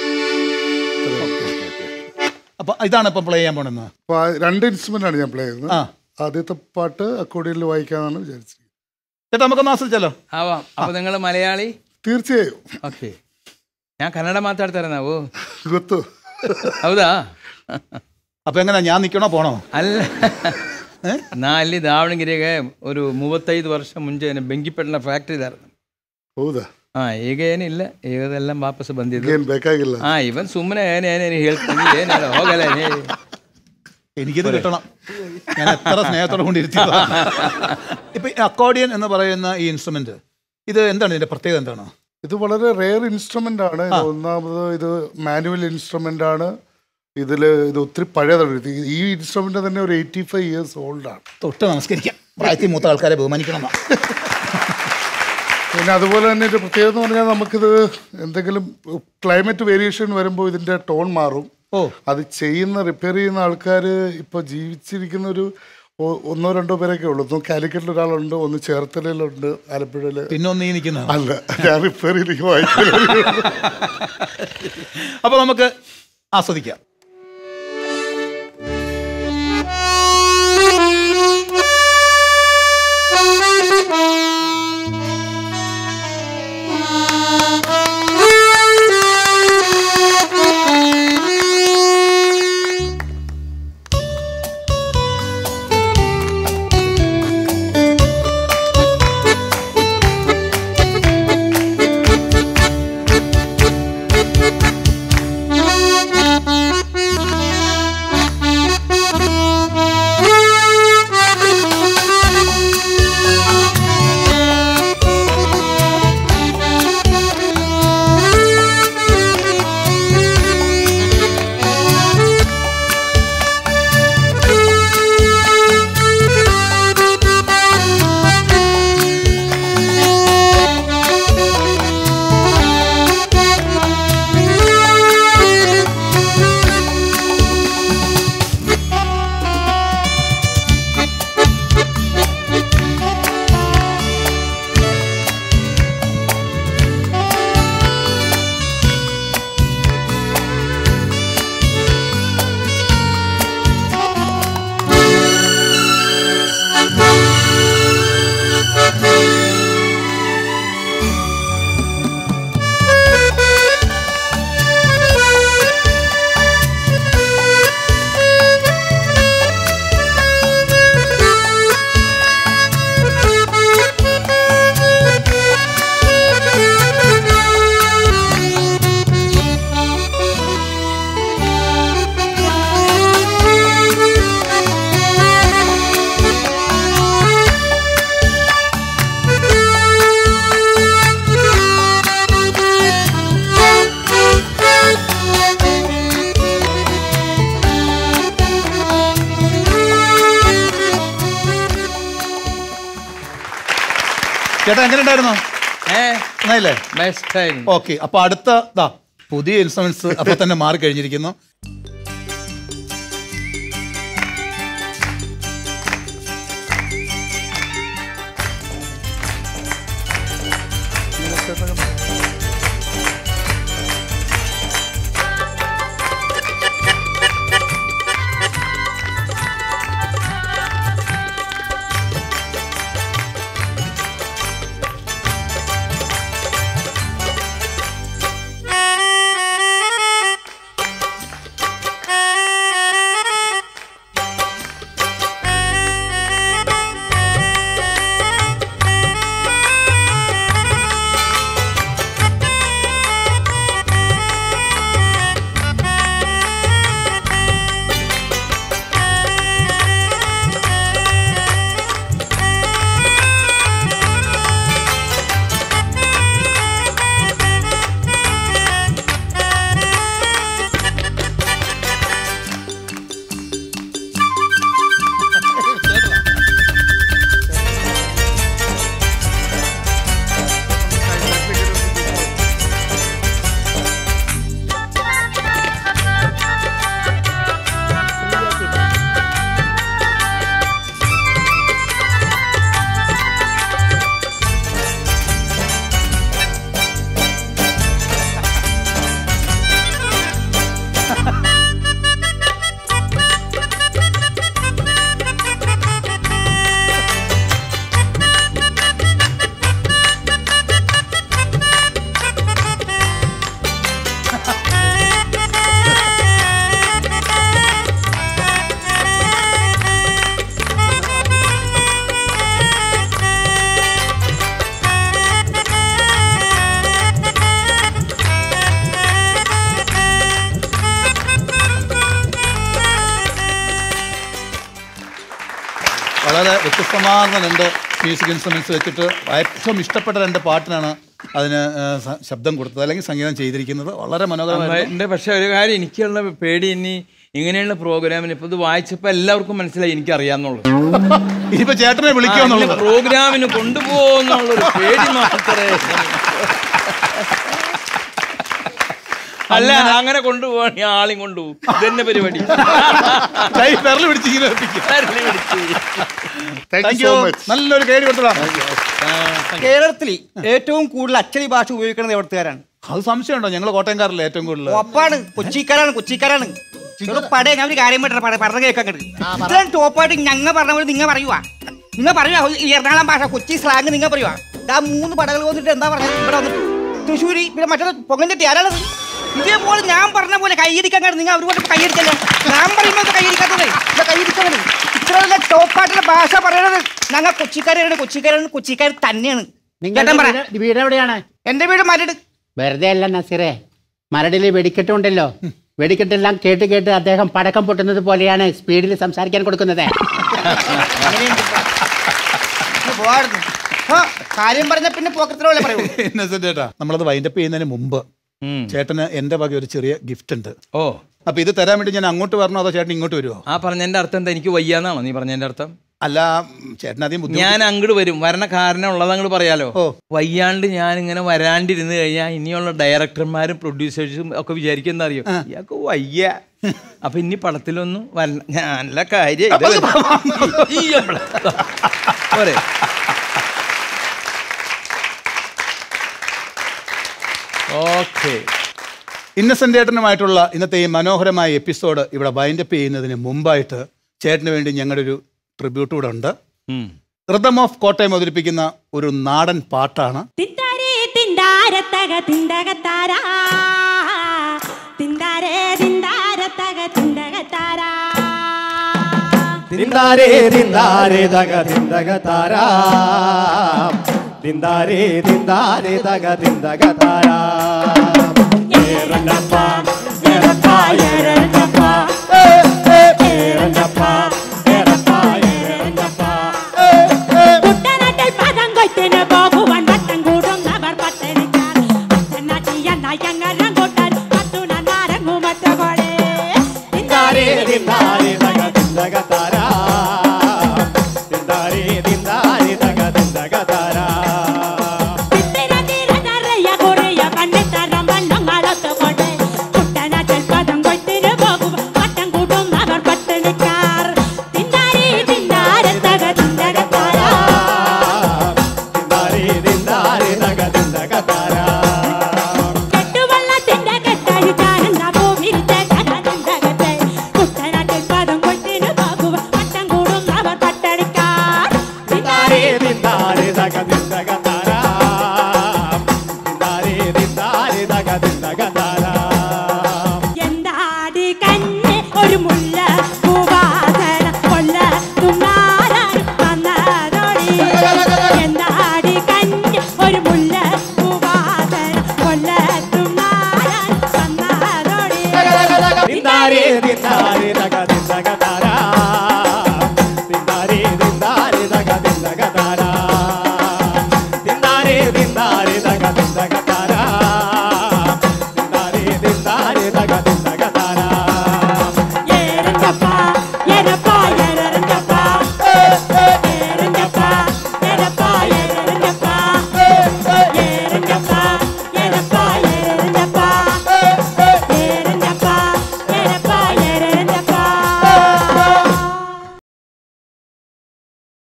അപ്പൊ ഇതാണ് ഇപ്പം പ്ലേ ചെയ്യാൻ പോണെന്ന് അപ്പൊ ആ രണ്ട് ഇൻസ്ട്രുമെന്റ് ആണ് ഞാൻ പ്ലേ ചെയ്യുന്നത് ആ. ആദ്യത്തെ പാട്ട് അക്കോഡിയനിൽ വായിക്കാന്നാണ് വിചാരിച്ചത് ചേട്ടാ നമുക്കൊന്ന് ആസ്വദിച്ചാലോ ആവാം അപ്പൊ നിങ്ങൾ മലയാളി തീർച്ചയായും ಓಕೆ ഞാൻ ಕನ್ನಡ ಮಾತಾಡ್ತಾರೆ ನಾವು ಗೊತ್ತು ಹೌದಾ അപ്പൊ എങ്ങനെ ഞാൻ ನಿൽക്കണോ പോണോ ಅಲ್ಲ ನಾ ಅಲ್ಲಿ ದಾವಣಗೆರೆಗೆ ഒരു ಮೂವತ್ತೈದು ವರ್ಷ ಮುಂಚೆ ಬೆಂಕಿಪಟ್ಟಣ ಫ್ಯಾಕ್ಟ್ರಿ ಇದಾರೆ ಹೌದಾ ಹಾ ಈಗ ಏನಿಲ್ಲ ಈಗದೆಲ್ಲ ವಾಪಸ್ ಬಂದಿದ್ದು ಏನ್ ಬೇಕಾಗಿಲ್ಲ ಹಾ ಇವನ್ ಸುಮ್ಮನೆ ಏನೇನೇನು ಹೇಳ್ತೀನಿ ಏನಿಲ್ಲ ಹೋಗಲ್ಲ ಏ- എനിക്കിത് കിട്ടണം ഞാൻ എത്ര സ്നേഹത്തോടെ കൊണ്ടിരുത്തിയതാ ഇപ്പൊ അക്കോഡിയൻ എന്ന് പറയുന്ന ഈ ഇൻസ്ട്രുമെന്റ് ഇത് എന്താണ് ഇതിന്റെ പ്രത്യേകത എന്താണ് ഇത് വളരെ റെയർ ഇൻസ്ട്രുമെന്റ് ആണ് ഇത് ഒന്നാമത് ഇത് മാനുവൽ ഇൻസ്ട്രുമെന്റ് ആണ് ഇതില് ഇത് ഒത്തിരി പഴയതാണ് ഇത് ഈ ഇൻസ്ട്രുമെന്റ് തന്നെ ഒരു എയ്റ്റി ഫൈവ് ഇയേഴ്സ് ഓൾഡ് ആണ് തൊട്ട് നമസ്കരിക്കാം പ്രായത്തിൽ മൂത്ത ആൾക്കാരെ ബഹുമാനിക്കണം എന്നാ. പിന്നെ അതുപോലെ തന്നെ ഒരു പ്രത്യേകത എന്ന് പറഞ്ഞാൽ നമുക്കിത് എന്തെങ്കിലും ക്ലൈമറ്റ് വേരിയേഷൻ വരുമ്പോൾ ഇതിന്റെ ടോൺ മാറും ഓ അത് ചെയ്യുന്ന റിപ്പയർ ചെയ്യുന്ന ആൾക്കാർ ഇപ്പോൾ ജീവിച്ചിരിക്കുന്ന ഒരു ഒ- ഒന്നോ രണ്ടോ പേരൊക്കെ ഉള്ളൂ ഒന്ന് കാലിക്കറ്റിൽ ഒരാളുണ്ട് ഒന്ന് ചേർത്തലയിലുണ്ട് ആലപ്പുഴയിൽ പിന്നെ ഒന്ന് ഈ നിൽക്കുന്ന അല്ല ഞാൻ റിപ്പയർ ചെയ്തിരിക്കും വായിക്കുന്നത് അപ്പൊ നമുക്ക് ആസ്വദിക്കാം Thank you. ചേട്ടാ എങ്ങനെ ഉണ്ടായിരുന്നു നന്നായില്ലേ ബെസ്റ്റ് ഓക്കെ അപ്പൊ അടുത്ത ദാ പുതിയ ഇൻസ്ട്രുമെന്റ്സ് അപ്പൊ തന്നെ മാറി കഴിഞ്ഞിരിക്കുന്നു വളരെ വ്യത്യസ്തമാർന്ന രണ്ട് മ്യൂസിക് ഇൻസ്ട്രുമെന്റ്സ് വെച്ചിട്ട് ഏറ്റവും ഇഷ്ടപ്പെട്ട രണ്ട് പാട്ടിനാണ് അതിന് ആ, സ- ശബ്ദം കൊടുത്തത് അല്ലെങ്കിൽ സംഗീതം ചെയ്തിരിക്കുന്നത് വളരെ മനോഹരമായിരുന്നു എന്റെ പക്ഷെ ഒരു കാര്യം എനിക്കുള്ള പേടി ഇനി ഇങ്ങനെയുള്ള പ്രോഗ്രാമിന് ഇപ്പൊ ഇത് വായിച്ചപ്പോ എല്ലാവർക്കും മനസ്സിലായി എനിക്ക് അറിയാന്നുള്ളത് ഇനിയിപ്പോ ചേട്ടനെ വിളിക്കുമെന്നുള്ളത് പ്രോഗ്രാമിന് കൊണ്ടുപോകുന്നുള്ളൊരു പേടി മാത്രമേ അല്ല അങ്ങനെ കൊണ്ടുപോകണ ആളെയും കൊണ്ടുപോകും ഇതന്നെ പരിപാടി വിരൽ പിടിച്ച് ഇങ്ങനെ വെപ്പിക്കും. വിരല് പിടിച്ച്. Thank you. നല്ലൊരു കേടി കൊടുത്തതാ കേരളത്തിൽ ഏറ്റവും കൂടുതൽ അച്ചടി ഭാഷ ഉപയോഗിക്കുന്നത് എവിടത്തുകാരാണ് അത് സംശയമുണ്ടോ ഞങ്ങൾ കോട്ടയംകാരല്ലേ ഏറ്റവും കൂടുതൽ ഒപ്പാണ് കൊച്ചിക്കാരാണ് കൊച്ചിക്കാരാണ് നിങ്ങൾ പടേ ഞാൻ ഒരു കാര്യം പറ്റ പറഞ്ഞ കേൾക്കാൻ കേട്ടു ഇത്രയും ടോപ്പായിട്ട് ഞങ്ങൾ പറഞ്ഞ പോലെ നിങ്ങൾ പറയുവാ നിങ്ങൾ പറയുവാ ഈ എറണാകുളം ഭാഷ കൊച്ചി സ്ലാങ് നിങ്ങൾ പറയുവാ ആ മൂന്ന് പടകൾ വന്നിട്ട് എന്താ പറഞ്ഞത് ഇവിടെ വന്നിട്ട് തൃശ്ശൂരി പിന്നെ മറ്റേ പൊങ്ങഞ്ചെട്ടി ആരാണത് ഇതേപോലെ ഞാൻ പറഞ്ഞ പോലെ കൈയടിക്കാൻ കാരണം നിങ്ങൾ അവരോട് കൈയടിക്കല്ലേ ഞാൻ പറയുമ്പോൾ കൈയടിക്കാത്തത് ഇവിടെ കൈയടിക്കുന്നത് ഇത്ര നല്ല ടോപ്പായിട്ടുള്ള ഭാഷ പറയണത് ഞങ്ങൾ കൊച്ചിക്കാരാണ് കൊച്ചിക്കാരാണ് കൊച്ചിക്കാർ തന്നെയാണ് ചേട്ടൻ പറ നിങ്ങളുടെ വീട് എവിടെയാണ് എന്റെ വീട് മരട് വെറുതെ അല്ല നസീറേ മരടില് വെടിക്കെട്ടുണ്ടല്ലോ വെടിക്കെട്ടെല്ലാം കേട്ട് കേട്ട് അദ്ദേഹം പടക്കം പൊട്ടുന്നത് പോലെയാണ് സ്പീഡിൽ സംസാരിക്കാൻ കൊടുക്കുന്നത് പോവായിരുന്നു ആ, കാര്യം പറഞ്ഞ പിന്നെ പോക്കത്തിലോളെ പറയൂ ഇന്നസെന്റ് ചേട്ടാ നമ്മളത് വൈൻഡപ്പ് ചെയ്യുന്നതിന് മുമ്പ് ചേട്ടന് എന്റെ വക ഒരു ചെറിയ ഗിഫ്റ്റ് ഉണ്ട് ഓ അപ്പൊ ഇത് തരാൻ വേണ്ടി ഞാൻ അങ്ങോട്ട് വരണോ അതോ ചേട്ടൻ ഇങ്ങോട്ട് വരുമോ ആ പറഞ്ഞതിന്റെ അർത്ഥം എന്താ എനിക്ക് വയ്യാന്നാണോ നീ പറഞ്ഞതിന്റെ അർത്ഥം അല്ല ചേട്ടൻ ആദ്യം ബുദ്ധിമുട്ട് ഞാൻ അങ്ങോട്ട് വരും വരണ കാരണം ഉള്ളത് അങ്ങോട്ട് പറയാലോ വയ്യാണ്ട് ഞാൻ ഇങ്ങനെ വരാണ്ടിരുന്ന് കഴിഞ്ഞാൽ ഇനിയുള്ള ഡയറക്ടർമാരും പ്രൊഡ്യൂസേഴ്സും ഒക്കെ വിചാരിക്കും എന്താ അറിയോ ഇയാൾക്ക് വയ്യ അപ്പൊ ഇനി പടത്തിലൊന്നും വരണ നല്ല കാര്യം പോരെ ഓക്കെ ഇന്നസെന്റ് ചേട്ടനുമായിട്ടുള്ള ഇന്നത്തെ ഈ മനോഹരമായ എപ്പിസോഡ് ഇവിടെ വൈൻഡപ്പ് ചെയ്യുന്നതിന് മുമ്പായിട്ട് ചേട്ടന് വേണ്ടി ഞങ്ങളുടെ ഒരു ട്രിബ്യൂട്ട് കൂടെ ഉണ്ട് റിതം ഓഫ് കോട്ടയം അവതരിപ്പിക്കുന്ന ഒരു നാടൻ പാട്ടാണ് തിന്താരേ തിന്താരത്തക തിന്തകത്താരാ തിന്താരേ തിന്താരത്തക തിന്തകത്താരാ തിന്താരേ തിന്താരേ തക തിന്തക താരാ തിന്താരേ തിന്താരേ തക തിന്തക താരാ ഏറണ്ടപ്പ ഏറപ്പ ഏറണ്ടപ്പ ഏറണ്ടപ്പ ഏറപ്പ ഏറണ്ടപ്പ കുട്ടനാട്ടിൽ പദം കൊയ്ത്തിന് പോകുവാൻ വട്ടം കൂടുന്നവർ പട്ടണിക്കാർ അച്ഛനാട്ടിയ നയങ്ങരം